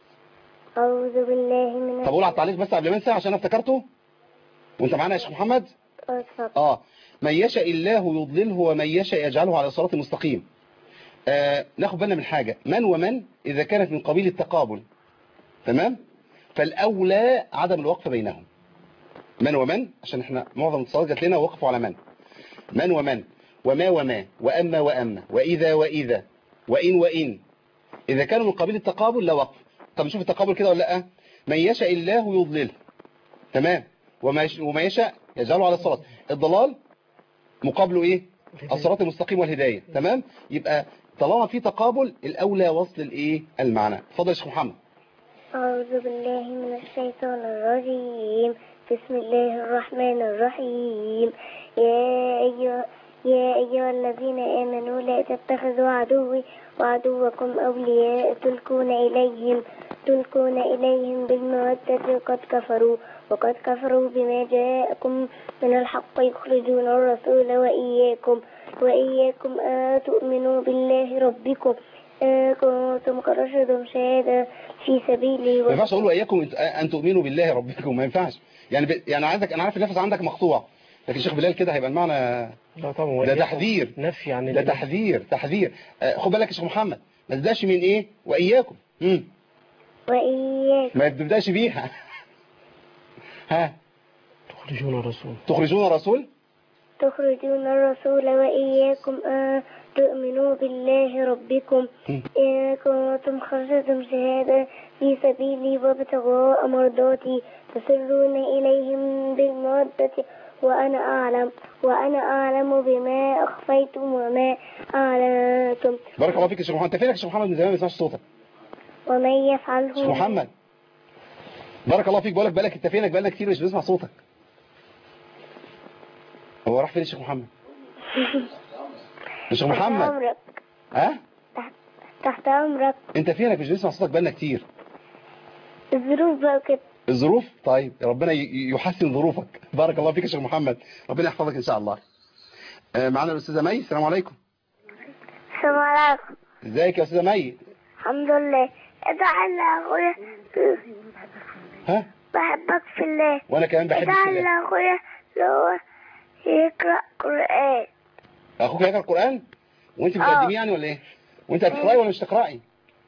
أعوذ بالله من طب قول على التعليق بس قبل ما انسى عشان أنا افتكرته وانت معانا يا شيخ محمد اتفضل اه من يشاء الله يضلله ومن يشاء يجعله على صراط مستقيم آه ناخد بالنا من حاجة من ومن إذا كانت من قبيل التقابل تمام فالأولى عدم الوقف بينهم من ومن عشان احنا معظم الاتصالات جات لنا وقفوا على من من ومن وما وما وأما وأما وإذا وإذا وإن وإن إذا كانوا من قبيل التقابل لا وقف طب نشوف التقابل كده ولا لا من يشاء الله يضلله تمام وما يش- وما يشاء يجعله على الصراط الضلال مقابله ايه الصراط المستقيم والهداية تمام يبقى طالما في تقابل الاولى وصل الايه المعنى اتفضل يا شيخ محمد أعوذ بالله من الشيطان الرجيم بسم الله الرحمن الرحيم يا أيها يا أيها الذين آمنوا لا تتخذوا عدوي وعدوكم أولياء تلقون إليهم تلقون إليهم بالمودة قد كفروا وقد كفروا بما جاءكم من الحق يخرجون الرسول وإياكم وإياكم أن تؤمنوا بالله ربكم إن كنتم قرشتم شهادة في سبيلي ما ينفعش اقول له اياكم أنت- ان تؤمنوا بالله ربكم ما ينفعش يعني ب... يعني عندك انا عارف النفس عندك مقطوع لكن شيخ بلال كده هيبقى المعنى لا طبعا ده وإياكم تحذير نفي عن ده الإله. تحذير تحذير آه، خد بالك يا شيخ محمد ما تبداش من ايه واياكم امم وإياكم ما تبداش بيها ها تخرجون الرسول تخرجون رسول تخرجون الرسول وإياكم أن تؤمنوا بالله ربكم مم. إن كنتم خرجتم شهادة في سبيلي وابتغاء مرضاتي تسرون إليهم بالمودة وأنا أعلم وأنا أعلم بما أخفيتم وما أعلنتم بارك الله فيك يا شيخ محمد انت فينك يا شيخ محمد من زمان ما بسمعش صوتك ومن يفعله شيخ محمد بارك الله فيك بقولك بالك انت فينك بقالنا كتير مش بنسمع صوتك هو راح فين الشيخ محمد يا شيخ تحت محمد أمرك ها تحت, تحت أمرك انت فينك مش بنسمع صوتك بقالنا كتير الظروف بقى كده الظروف طيب ربنا ي- يحسن ظروفك بارك الله فيك يا شيخ محمد ربنا يحفظك ان شاء الله آه، معانا الاستاذه مي السلام عليكم السلام عليكم ازيك يا استاذه مي الحمد لله ادعي لأخويا ها بحبك في الله وانا كمان بحبك في ادعي الله لأخويا اللي هو يقرأ قرآن اخوك هيقرا القران وانت آه. بتقدميه يعني ولا ايه وانت هتقراي ولا مش تقراي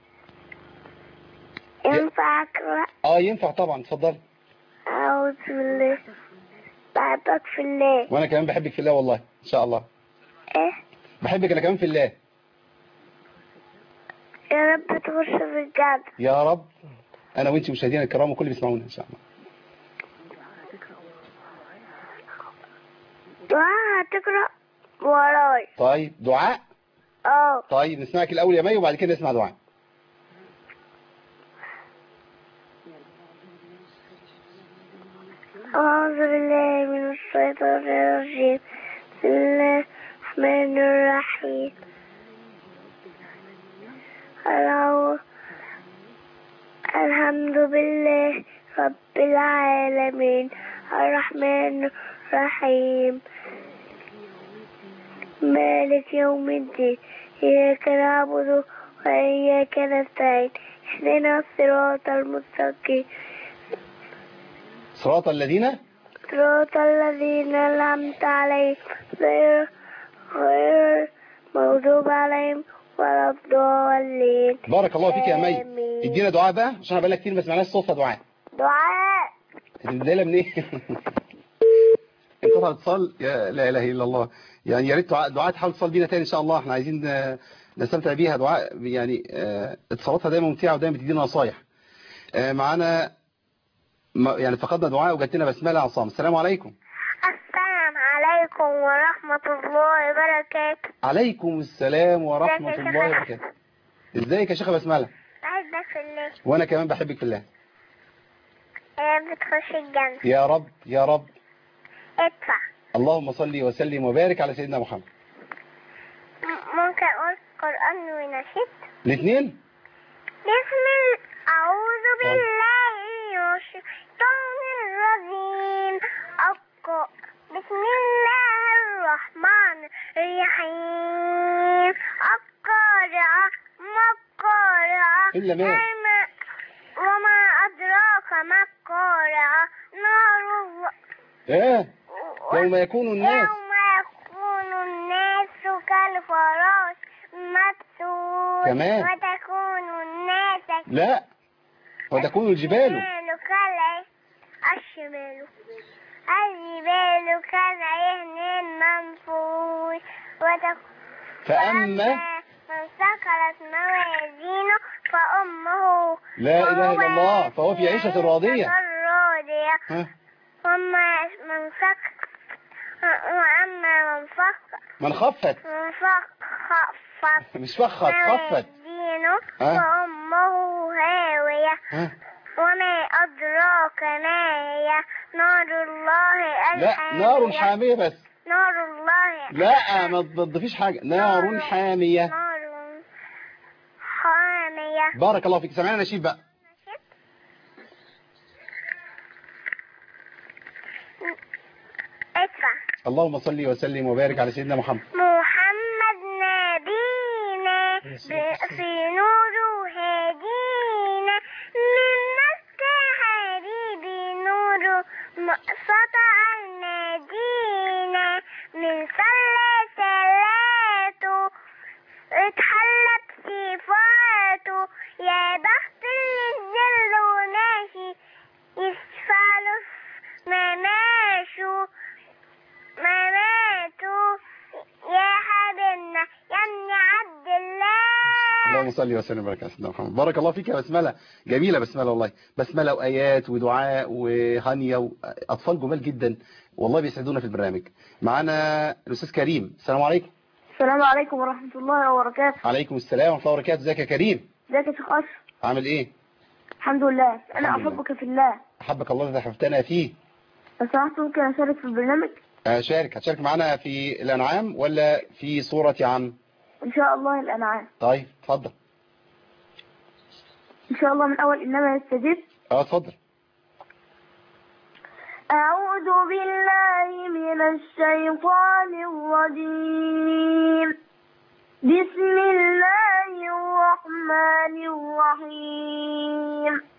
ينفع أقرأ اه ينفع طبعا اتفضلي أعوذ بالله بحبك في الله وانا كمان بحبك في الله والله ان شاء الله إيه بحبك انا كمان في الله يا رب تخش في الجنة يا رب انا وانت مشاهدينا الكرام وكل اللي بيسمعونا ان شاء الله دعاء هتقرأ وراي طيب دعاء اه طيب نسمعك الاول يا مي وبعد كده نسمع دعاء أعوذ بالله من الشيطان الرجيم بسم الله الرحمن الرحيم العو- الحمد لله رب العالمين الرحمن الرحيم مالك يوم الدين إياك نعبد وإياك نستعين اهدنا الصراط المستقيم صراط الذين صراط الذين أنعمت عليهم غير غير المغضوب عليهم ولا الضالين بارك الله فيك يا مي آمين. ادينا دعاء بقى عشان بقالنا كتير ما سمعناش صوتها دعاء دعاء البدايه منين انقطع اتصال يا لا اله الا الله يعني يا ريت دعاء دعاء تحاول تتصل بينا تاني ان شاء الله احنا عايزين آه، نستمتع بيها دعاء يعني آه، اتصالاتها دايما ممتعه ودايما بتدينا نصايح آه، معانا ما- يعني فقدنا دعاء وجات لنا بسمله عصام السلام عليكم السلام عليكم ورحمة الله وبركاته عليكم السلام ورحمه ازيك يا الله شيخة؟ وبركاته ازيك يا شيخه بسمله أحبك في الله وانا كمان بحبك في الله يا بتخش الجنة يا رب يا رب ادفع اللهم صل وسلم وبارك على سيدنا محمد م- ممكن أقول قرآن ونشيد الاثنين بسم الله أعوذ بالله من الشيطان الرجيم أقرأ بسم الله الرحمن الرحيم القارعة ما القارعة إلا ما. وما- وما أدراك ما القارعة نار الله ايه يوم يكون الناس يوم يكون الناس كالفراش مبثوث كمان. وتكون الناس لا وتكون الجبال الجبال كالعهن الشمال الجبال كالعهن المنفوش وتكون فأما من ثقلت موازينه فأمه لا إله إلا الله فهو في عيشة راضية راضية ها وما من فق وأما من فق من خفت من فق خفت مش فخت خفت موازينه ها؟ فأمه هاوية ها وما أدراك ما هي نار الله لا الحامية نار حامية بس نار الله لا ما تضيفيش حاجة نار حامية نار حامية بارك الله فيك سمعنا نشيد بقى ادفع اللهم صل وسلم وبارك على سيدنا محمد محمد نبينا ب- في نور هدينا من مسك حبيبي نور م- سطع المدينة من صلى صلاته اتحلت صفاته يا بخت الذل وناشي يشفع له مماشه مماته يا حبيبنا يا ابن عبد الله اللهم صل وسلم وبارك على سيدنا محمد بارك الله فيك يا بسملة جميلة بسملة والله بسملة وآيات ودعاء وهانية وأطفال جمال جدا والله بيسعدونا في البرنامج معانا الأستاذ كريم السلام عليكم السلام عليكم ورحمة الله وبركاته عليكم السلام ورحمة الله وبركاته ازيك يا كريم ازيك يا شيخ أشرف عامل ايه الحمد لله أنا الحمد لله. أحبك في الله أحبك الله إذا حببتنا فيه لو سمحت ممكن أشارك في البرنامج أشارك هتشارك معانا في الأنعام ولا في صورة عم إن شاء الله الأنعام طيب اتفضل إن شاء الله من أول إنما يستجيب اه اتفضل أعوذ بالله من الشيطان الرجيم بسم الله الرحمن الرحيم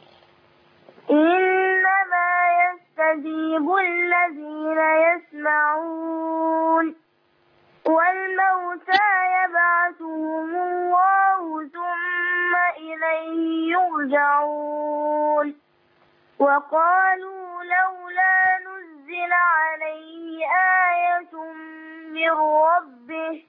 إنما يستجيب الذين يسمعون والموتى يبعثهم الله ثم إليه يرجعون وقالوا لولا نزل عليه آية من ربه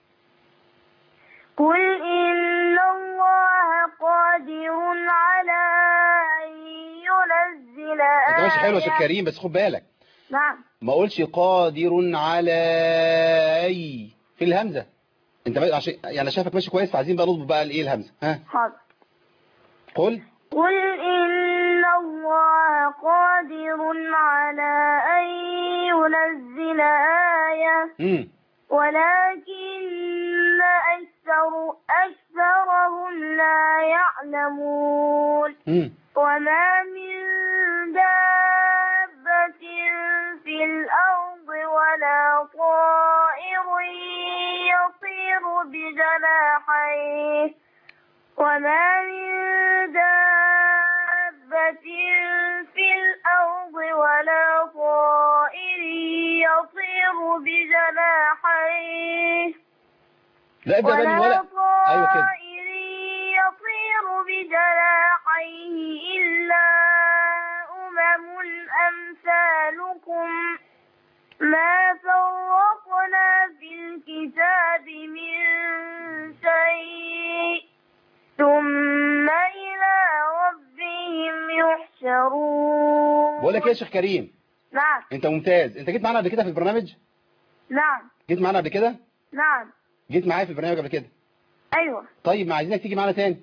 قل إن الله قادر على أن ينزل انت ماشي حلو يا آية شيخ كريم بس خد بالك نعم ما اقولش قادر على اي في الهمزة انت ما- عشان يعني شايفك ماشي كويس فعايزين بقى نضبط بقى الايه الهمزة ها حاضر قل قل إن الله قادر على أن ينزل آية مم. ولكن أكثر أكثرهم لا يعلمون مم. وما من دابة في الأرض ولا طائر يطير بجناحيه وما من دابة في الأرض ولا طائر يطير بجناحيه لا ابدا بقى من ولا ولا ايوه كده طائر يطير بجناحيه إلا أمم أمثالكم ما فرقنا في الكتاب من شيء ثم إلى ربهم يحشرون بقول لك ايه يا شيخ كريم نعم انت ممتاز انت جيت معانا قبل كده في البرنامج نعم جيت معانا قبل كده نعم جيت معايا في البرنامج قبل كده أيوة طيب ما عايزينك تيجي معانا تاني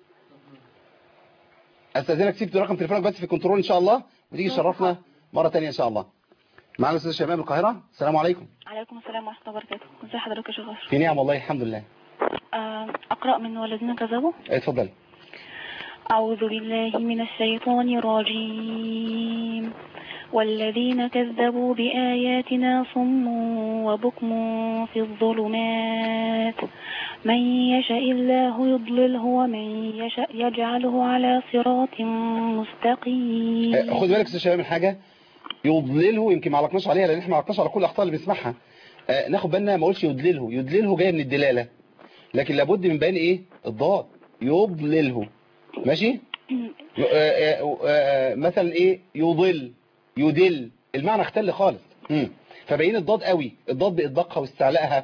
استاذنك سيب رقم تليفونك بس في الكنترول ان شاء الله وتيجي تشرفنا مره تانية ان شاء الله معانا الاستاذ شيماء من القاهره السلام عليكم عليكم السلام ورحمة الله وبركاته ازي حضرتك يا شيخ أشرف في نعم والله الحمد لله آه، أقرأ من والذين كذبوا اتفضل أعوذ بالله من الشيطان الرجيم والذين كذبوا بآياتنا صم وبكم في الظلمات من يشاء الله يضلله ومن يشاء يجعله على صراط مستقيم آه، خد بالك يا استاذ شيماء من حاجه يضلله يمكن ما علقناش عليها لان احنا ما علقناش على كل الاخطاء اللي بنسمعها آه، ناخد بالنا ما اقولش يضلله يضلله جايه من الدلاله لكن لابد من بيان ايه الضاد يضلله ماشي آه، آه، آه، مثلا ايه يضل يدل المعنى اختل خالص مم. فبين الضاد قوي الضاد بإطباقها واستعلاءها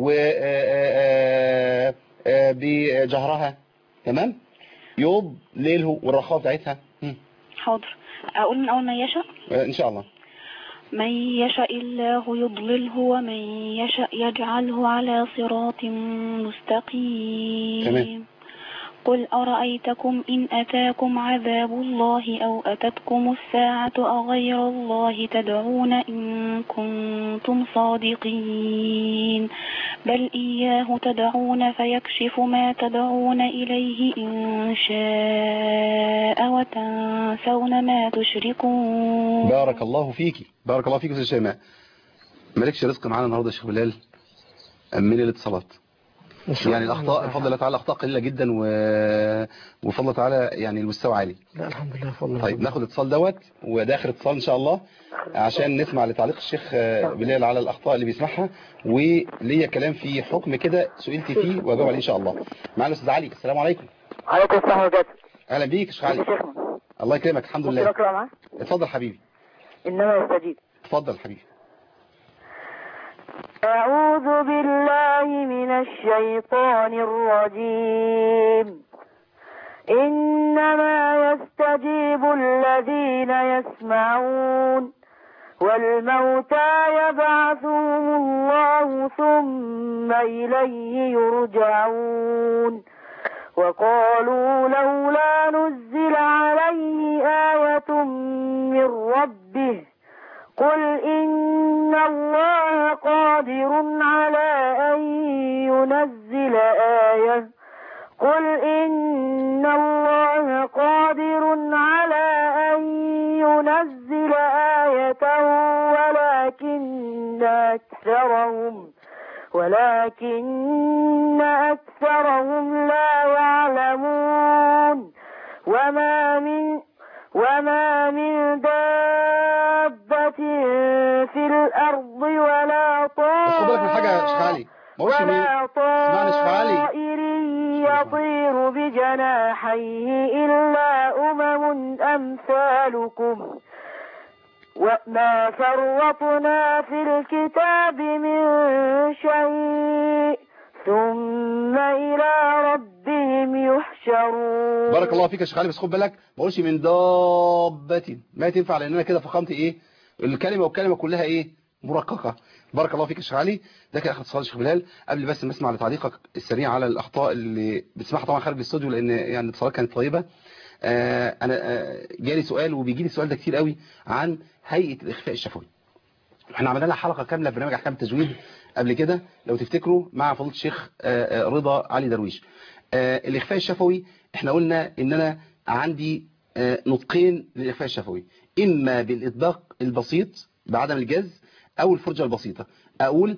وبجهرها تمام يضلله والرخاء بتاعتها مم. حاضر أقول من أول من يشاء آه، ان شاء الله من يشاء الله يضلله ومن يشاء يجعله على صراط مستقيم تمام. قل أرأيتكم إن أتاكم عذاب الله أو أتتكم الساعة أغير الله تدعون إن كنتم صادقين بل إياه تدعون فيكشف ما تدعون إليه إن شاء وتنسون ما تشركون بارك الله فيكي بارك الله فيك يا استاذ شيماء مالكش رزق معانا النهارده يا شيخ بلال من الاتصالات يعني الاخطاء بفضل الله تعالى اخطاء قليله جدا و... وبفضل الله تعالى يعني المستوى عالي لا الحمد لله فضل طيب ناخد اتصال دوت وده اخر اتصال ان شاء الله عشان نسمع لتعليق الشيخ آه، بلال على الاخطاء اللي بيسمعها وليا كلام في حكم كده سئلت فيه واجاوب عليه ان شاء الله معانا الاستاذ علي السلام عليكم عليكم السلام وبركاته اهلا بيك يا شيخ علي الله يكرمك الحمد ممكن لله اقرا معاه اتفضل حبيبي انما يستجيب اتفضل حبيبي أعوذ بالله من الشيطان الرجيم إنما يستجيب الذين يسمعون والموتى يبعثهم الله ثم إليه يرجعون وقالوا لولا نزل عليه آية من ربه قل إن الله قادر على أن ينزل آية قل إن الله قادر على أن ينزل آية ولكن أكثرهم ولكن أكثرهم لا يعلمون وما من وما من دابة في الأرض ولا بس خد بالك من طائر حاجه يا شيخ علي ما قلتش مين ولا اسمعني يا شيخ علي طائر يطير بجناحيه إلا أمم أمثالكم وما فرطنا في الكتاب من شيء ثم إلى ربهم يحشرون بارك الله فيك يا شيخ علي بس خد بالك ما اقولش من دابة ما تنفع لان انا كده فخمت ايه الكلمه والكلمه كلها ايه مرققه بارك الله فيك يا شيخ علي ده كده اخر اتصال يا شيخ بلال قبل بس ما اسمع لتعليقك السريع على الاخطاء اللي بتسمعها طبعا خارج الاستوديو لان يعني الاتصالات كانت طيبه آه انا آه جالي سؤال وبيجي لي السؤال ده كتير قوي عن هيئه الاخفاء الشفوي احنا عملنا لها حلقه كامله في برنامج احكام التجويد قبل كده لو تفتكروا مع فضيله الشيخ آه، آه، رضا علي درويش آه، الاخفاء الشفوي احنا قلنا ان انا عندي آه، نطقين للاخفاء الشفوي اما بالاطباق البسيط بعدم الجز او الفرجه البسيطه اقول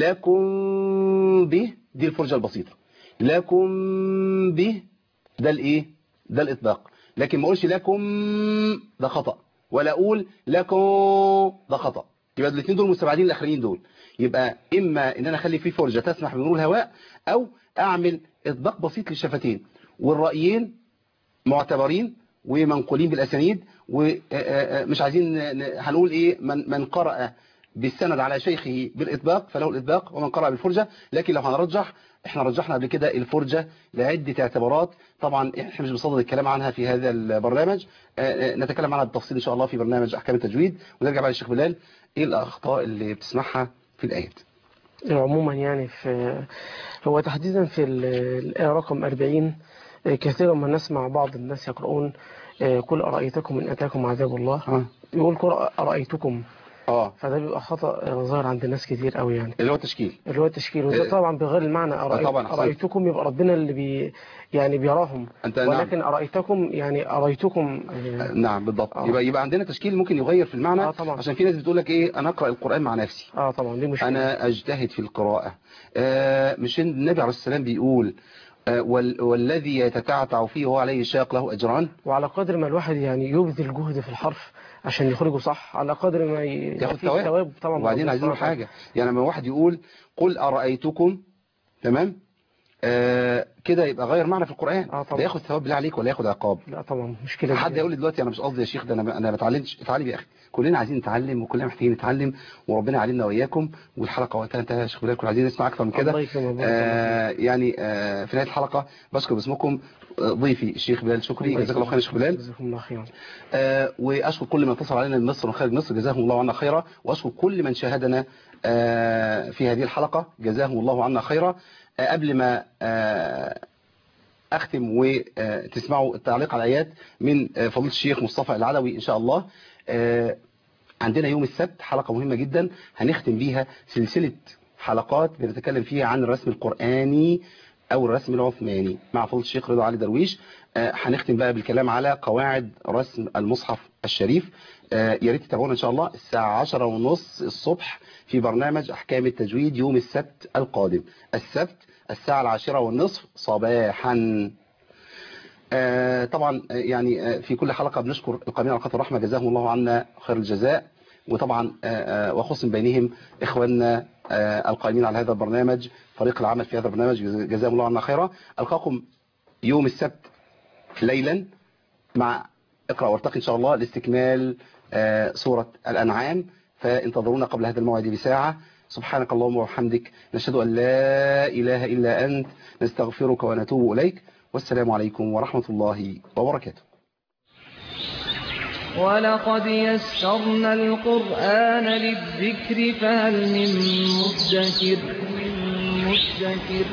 لكم به دي الفرجه البسيطه لكم به ده الايه ده الاطباق لكن ما اقولش لكم ده خطأ ولا اقول لكم ده خطأ يبقى الاثنين دول مستبعدين الاخرين دول يبقى اما ان انا اخلي فيه فرجه تسمح بمرور الهواء او اعمل اطباق بسيط للشفتين والرايين معتبرين ومنقولين بالاسانيد ومش عايزين ن- ن- هنقول ايه من من قرأ بالسند على شيخه بالاطباق فله الاطباق ومن قرأ بالفرجه لكن لو هنرجح احنا رجحنا قبل كده الفرجه لعده اعتبارات طبعا احنا مش بنصدد الكلام عنها في هذا البرنامج آه، آه، نتكلم عنها بالتفصيل ان شاء الله في برنامج احكام التجويد ونرجع بقى للشيخ بلال ايه الاخطاء اللي بتسمعها في الايات عموما يعني في هو تحديدا في ال- الآية رقم 40 آه، كثيرا ما نسمع بعض الناس يقرؤون آه، قل أرأيتكم إن أتاكم عذاب الله يقول قل أرأيتكم اه فده بيبقى خطأ آه، ظاهر عند ناس كتير قوي يعني اللي هو التشكيل اللي هو التشكيل وده آه، طبعا بغير المعنى أرأيت طبعا، أحسنت. أرأيتكم يبقى ربنا اللي بي يعني بيراهم أنت نعم. ولكن أرأيتكم يعني أرأيتكم آه، نعم بالضبط آه. يبقى يبقى عندنا تشكيل ممكن يغير في المعنى آه، طبعا. عشان في ناس بتقول لك ايه انا اقرا القران مع نفسي اه طبعا دي مشكلة انا اجتهد في القراءه آه مش النبي عليه السلام بيقول آه وال والذي يتتعتع فيه وهو عليه شاق له اجران وعلى قدر ما الواحد يعني يبذل جهد في الحرف عشان يخرجه صح على قدر ما ي- ياخد فيه ثواب ثواب طبعا وبعدين ربنا عايزين له سبحانه وتعالى. حاجه يعني لما واحد يقول قل ارايتكم تمام آه كده يبقى غير معنى في القران آه، طبعا. ده ياخد ثواب بالله عليك ولا ياخد عقاب لا طبعا مشكلة حد كبيرة. يقول لي دلوقتي انا مش قصدي يا شيخ ده انا انا ما اتعلمتش اتعلم يا اخي كلنا عايزين نتعلم وكلنا محتاجين نتعلم وربنا يعلمنا واياكم والحلقه وقتها انتهى يا شيخ بلال كنا عايزين نسمع اكتر من كده الله يكرمك، بارك آه يعني آه في نهايه الحلقه بشكر باسمكم آه، ضيفي الشيخ بلال شكري الله جزاك الله خير يا شيخ بلال جزاكم الله خيرا آه، واشكر كل من اتصل علينا من مصر وخارج مصر جزاهم الله عنا خيرا واشكر كل من شاهدنا آه، في هذه الحلقة جزاهم الله عنا خيرا آه، قبل ما آه، اختم وتسمعوا التعليق على الايات من آه، فضيله الشيخ مصطفى العلوي ان شاء الله آه، عندنا يوم السبت حلقة مهمة جدا هنختم بيها سلسلة حلقات بنتكلم فيها عن الرسم القرآني أو الرسم العثماني مع فضيله الشيخ رضا علي درويش آه، هنختم بقى بالكلام على قواعد رسم المصحف الشريف آه، يا ريت تتابعونا إن شاء الله الساعة عشرة ونص الصبح في برنامج أحكام التجويد يوم السبت القادم السبت الساعة العاشرة والنصف صباحا آه، طبعا آه، يعني آه، في كل حلقة بنشكر القائمين على قناة الرحمة جزاهم الله عنا خير الجزاء وطبعا آه، آه، وخص من بينهم إخواننا آه، القائمين على هذا البرنامج فريق العمل في هذا البرنامج جز- جزاهم الله عنا خيرا ألقاكم يوم السبت ليلا مع اقرأ وارتقي إن شاء الله لاستكمال آه، سورة الأنعام فانتظرونا قبل هذا الموعد بساعة سبحانك اللهم وبحمدك نشهد أن لا إله إلا أنت نستغفرك ونتوب إليك والسلام عليكم ورحمة الله وبركاته ولقد يسرنا القرآن للذكر فهل من مدكر من مدكر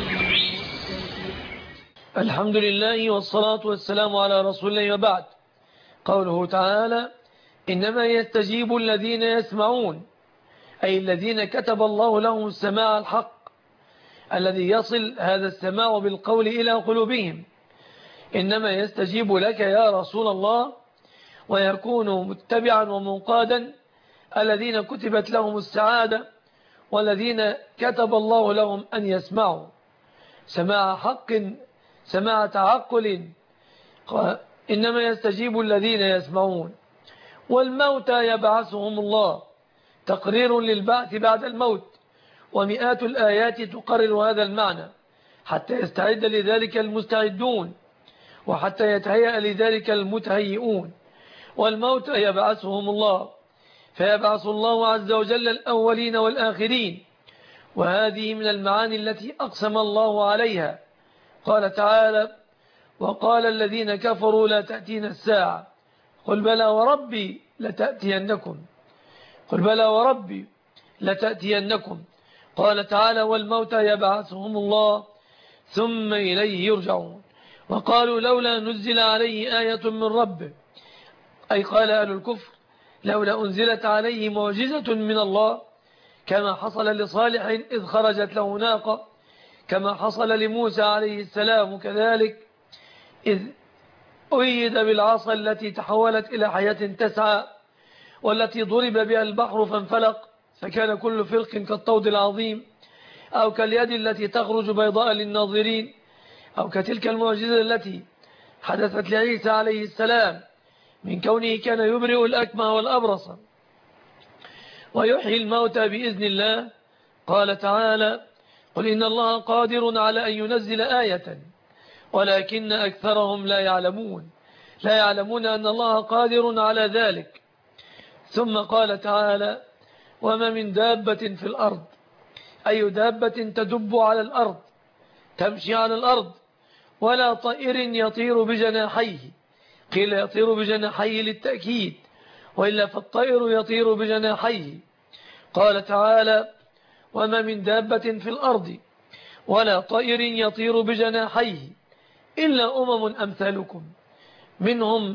الحمد لله والصلاة والسلام على رسول الله وبعد قوله تعالى إنما يستجيب الذين يسمعون أي الذين كتب الله لهم السماع الحق الذي يصل هذا السماع بالقول إلى قلوبهم إنما يستجيب لك يا رسول الله ويكون متبعا ومنقادا الذين كتبت لهم السعادة والذين كتب الله لهم أن يسمعوا سماع حق سماع تعقل قال إنما يستجيب الذين يسمعون والموتى يبعثهم الله تقرير للبعث بعد الموت ومئات الآيات تقرر هذا المعنى حتى يستعد لذلك المستعدون وحتى يتهيأ لذلك المتهيئون والموتى يبعثهم الله فيبعث الله عز وجل الأولين والآخرين وهذه من المعاني التي أقسم الله عليها قال تعالى وقال الذين كفروا لا تأتينا الساعة قل بلى وربي لتأتينكم قل بلى وربي لتأتينكم قال تعالى والموتى يبعثهم الله ثم إليه يرجعون وقالوا لولا نزل عليه آية من ربه أي قال أهل الكفر لولا أنزلت عليه معجزة من الله كما حصل لصالح إذ خرجت له ناقة كما حصل لموسى عليه السلام كذلك إذ أيد بالعصا التي تحولت إلى حياة تسعى والتي ضرب بها البحر فانفلق فكان كل فرق كالطود العظيم أو كاليد التي تخرج بيضاء للناظرين أو كتلك المعجزة التي حدثت لعيسى عليه السلام من كونه كان يبرئ الأكمى والأبرص ويحيي الموتى بإذن الله قال تعالى قل إن الله قادر على أن ينزل آية ولكن أكثرهم لا يعلمون لا يعلمون أن الله قادر على ذلك ثم قال تعالى وما من دابة في الأرض أي دابة تدب على الأرض تمشي على الأرض ولا طائر يطير بجناحيه قيل يطير بجناحيه للتأكيد وإلا فالطير يطير بجناحيه قال تعالى وما من دابة في الأرض ولا طائر يطير بجناحيه إلا أمم أمثالكم منهم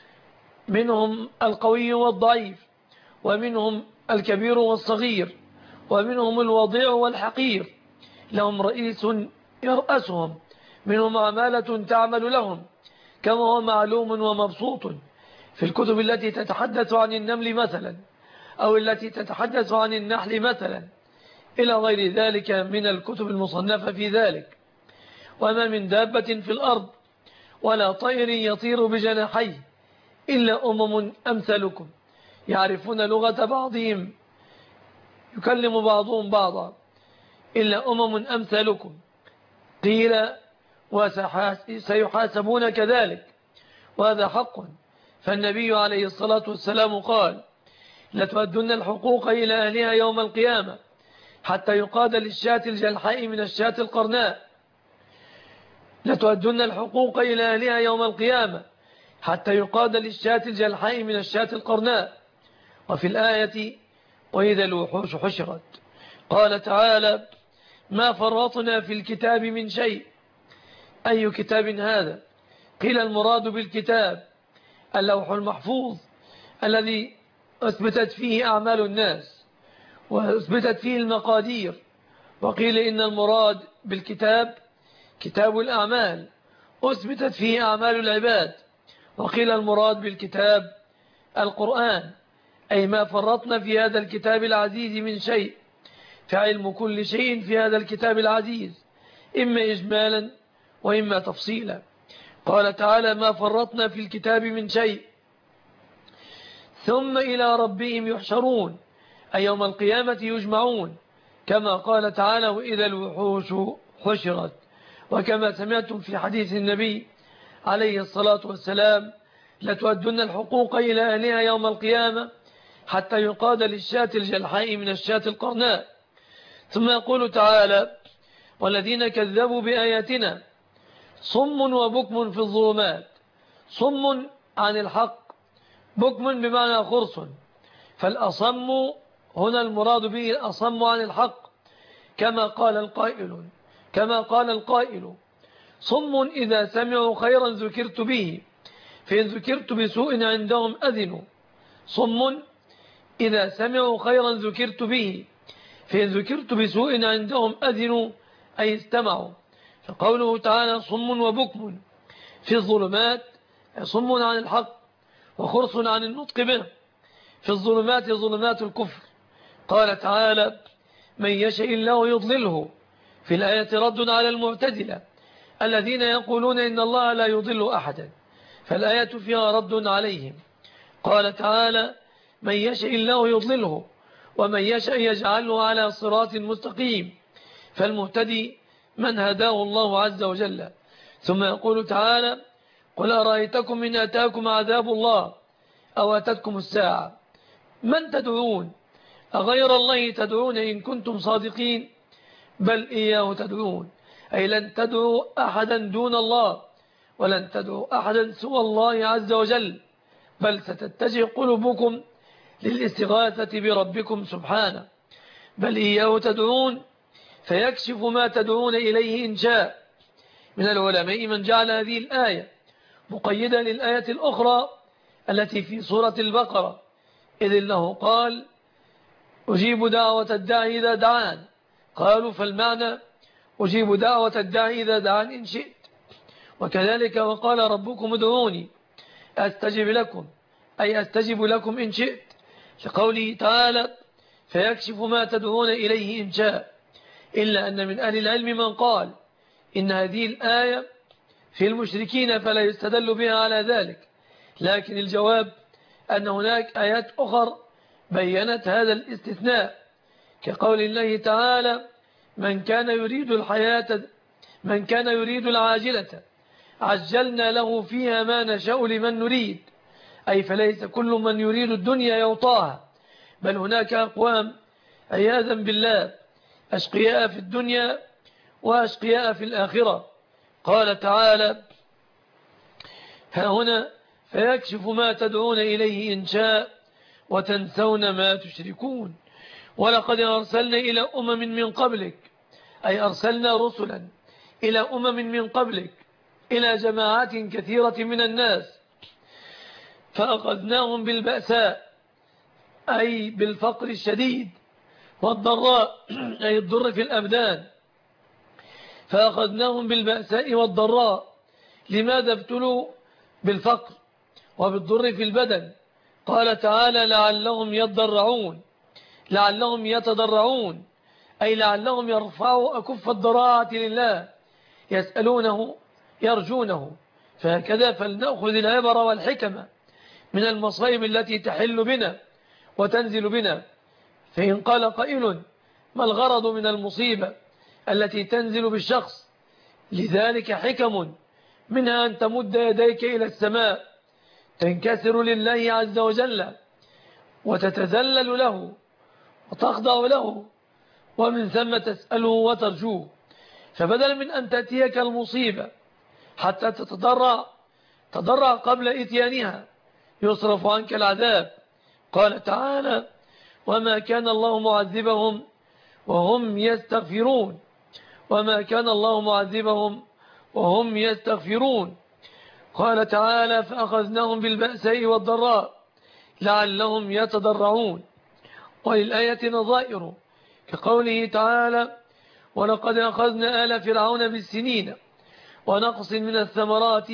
منهم القوي والضعيف ومنهم الكبير والصغير ومنهم الوضيع والحقير لهم رئيس يرأسهم منهم عمالة تعمل لهم كما هو معلوم ومبسوط في الكتب التي تتحدث عن النمل مثلا أو التي تتحدث عن النحل مثلا إلى غير ذلك من الكتب المصنفة في ذلك وما من دابة في الأرض ولا طير يطير بجناحيه إلا أمم أمثلكم يعرفون لغة بعضهم يكلم بعضهم بعضا إلا أمم أمثلكم قيل وسيحاسبون كذلك وهذا حق فالنبي عليه الصلاة والسلام قال لتؤدن الحقوق إلى أهلها يوم القيامة حتى يقاد للشاة الجلحاء من الشاة القرناء لتؤدن الحقوق إلى أهلها يوم القيامة حتى يقاد للشاة الجلحاء من الشاة القرناء وفي الآية وإذا الوحوش حشرت قال تعالى ما فرطنا في الكتاب من شيء أي كتاب هذا قيل المراد بالكتاب اللوح المحفوظ الذي أثبتت فيه أعمال الناس وأثبتت فيه المقادير وقيل إن المراد بالكتاب كتاب الأعمال أثبتت فيه أعمال العباد وقيل المراد بالكتاب القرآن أي ما فرطنا في هذا الكتاب العزيز من شيء فعلم كل شيء في هذا الكتاب العزيز إما إجمالا وإما تفصيلا قال تعالى ما فرطنا في الكتاب من شيء ثم إلى ربهم يحشرون أي يوم القيامة يجمعون كما قال تعالى وإذا الوحوش حشرت وكما سمعتم في حديث النبي عليه الصلاة والسلام لتؤدن الحقوق إلى أهلها يوم القيامة حتى يقاد للشاة الجلحاء من الشاة القرناء ثم يقول تعالى والذين كذبوا بآياتنا صم وبكم في الظلمات صم عن الحق بكم بمعنى خرص فالأصم هنا المراد به الأصم عن الحق كما قال القائل كما قال القائل صم إذا سمعوا خيرا ذكرت به فإن ذكرت بسوء عندهم أذنوا صم إذا سمعوا خيرا ذكرت به فإن ذكرت بسوء عندهم أذنوا أي استمعوا فقوله تعالى صم وبكم في الظلمات صم عن الحق وخرص عن النطق به في الظلمات ظلمات الكفر قال تعالى من يشاء الله يضلله في الآية رد على المعتزلة الذين يقولون إن الله لا يضل أحدا فالآية فيها رد عليهم قال تعالى من يشاء الله يضلله ومن يشاء يجعله على صراط مستقيم فالمهتدي من هداه الله عز وجل ثم يقول تعالى قل أرأيتكم إن أتاكم عذاب الله أو أتتكم الساعة من تدعون أغير الله تدعون إن كنتم صادقين بل إياه تدعون أي لن تدعوا أحدا دون الله ولن تدعوا أحدا سوى الله عز وجل بل ستتجه قلوبكم للاستغاثة بربكم سبحانه بل إياه تدعون فيكشف ما تدعون إليه إن شاء من العلماء من جعل هذه الآية مقيدة للآية الأخرى التي في سورة البقرة إذ الله قال أجيب دعوة الداعي إذا دعان قالوا فالمعنى أجيب دعوة الداعي إذا دعان إن شئت وكذلك وقال ربكم ادعوني أستجب لكم أي أستجب لكم إن شئت لقوله تعالى فيكشف ما تدعون إليه إن شاء إلا أن من أهل العلم من قال إن هذه الآية في المشركين فلا يستدل بها على ذلك لكن الجواب أن هناك آيات أخر بينت هذا الاستثناء كقول الله تعالى من كان يريد الحياة من كان يريد العاجلة عجلنا له فيها ما نشاء لمن نريد أي فليس كل من يريد الدنيا يوطاها بل هناك أقوام عياذا بالله أشقياء في الدنيا وأشقياء في الآخرة قال تعالى ها هنا فيكشف ما تدعون إليه إن شاء وتنسون ما تشركون ولقد أرسلنا إلى أمم من قبلك أي أرسلنا رسلا إلى أمم من قبلك إلى جماعات كثيرة من الناس فأخذناهم بالبأساء أي بالفقر الشديد والضراء أي الضر في الأبدان فأخذناهم بالبأساء والضراء لماذا ابتلوا بالفقر وبالضر في البدن قال تعالى لعلهم يضرعون لعلهم يتضرعون أي لعلهم يرفعوا أكف الضراعة لله يسألونه يرجونه فهكذا فلنأخذ العبر والحكمة من المصائب التي تحل بنا وتنزل بنا فإن قال قائل ما الغرض من المصيبة التي تنزل بالشخص لذلك حكم منها أن تمد يديك إلى السماء تنكسر لله عز وجل وتتذلل له وتخضع له ومن ثم تسأله وترجوه فبدل من أن تأتيك المصيبة حتى تتضرع تضرع قبل إتيانها يصرف عنك العذاب قال تعالى وما كان الله معذبهم وهم يستغفرون وما كان الله معذبهم وهم يستغفرون قال تعالى فأخذناهم بالبأساء والضراء لعلهم يتضرعون وللآية نظائر كقوله تعالى ولقد أخذنا آل فرعون بالسنين ونقص من الثمرات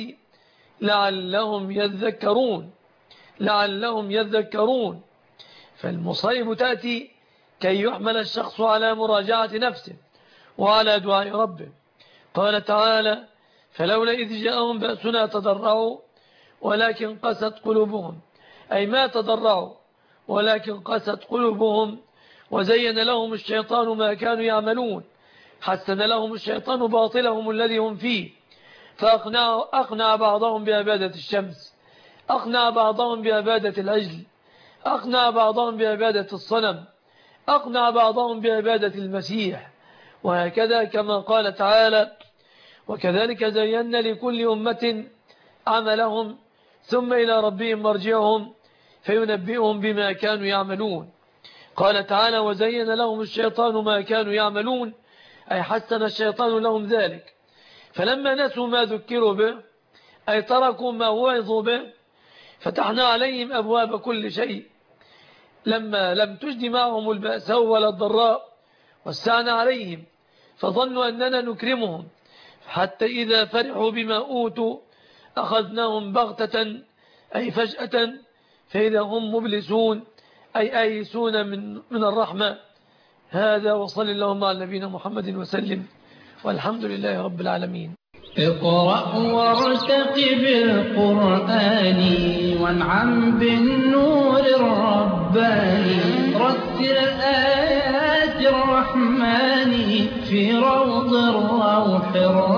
لعلهم يذكرون لعلهم يذكرون فالمصيب تأتي كي يحمل الشخص على مراجعة نفسه وعلى دعاء ربه قال تعالى فلولا إذ جاءهم بأسنا تضرعوا ولكن قست قلوبهم أي ما تضرعوا ولكن قست قلوبهم وزين لهم الشيطان ما كانوا يعملون حسن لهم الشيطان باطلهم الذي هم فيه فأقنع أقنع بعضهم بعبادة الشمس أقنع بعضهم بعبادة العجل أقنع بعضهم بعبادة الصنم أقنع بعضهم بعبادة المسيح وهكذا كما قال تعالى وكذلك زينا لكل أمة عملهم ثم إلى ربهم مرجعهم فينبئهم بما كانوا يعملون قال تعالى وزين لهم الشيطان ما كانوا يعملون أي حسن الشيطان لهم ذلك فلما نسوا ما ذكروا به أي تركوا ما وعظوا به فتحنا عليهم أبواب كل شيء لما لم تجد معهم البأساء ولا الضراء وسعنا عليهم فظنوا أننا نكرمهم حتى إذا فرحوا بما أوتوا أخذناهم بغتة أي فجأة فإذا هم مبلسون أي آيسون من, من الرحمة هذا وصل اللهم على نبينا محمد وسلم والحمد لله رب العالمين اقرأ وارتقب القرآن وانعم بالنور الرباني رتل آيات الرحمن في روض الروح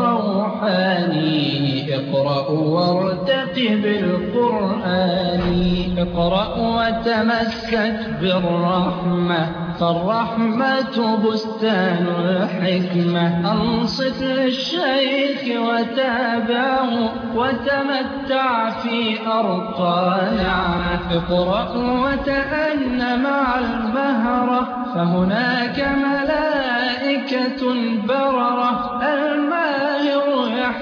الروحاني اقرأ وارتقب القرآن اقرأ وتمسك بالرحمة فالرحمة بستان الحكمة أنصت للشيخ وتابعه وتمتع في أرقى نعمة اقرأ وتأن مع المهرة فهناك ملائكة بررة الماهر يحفظ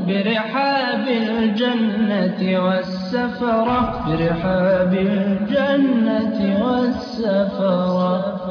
برحاب الجنة والسفرة برحاب الجنة والسفرة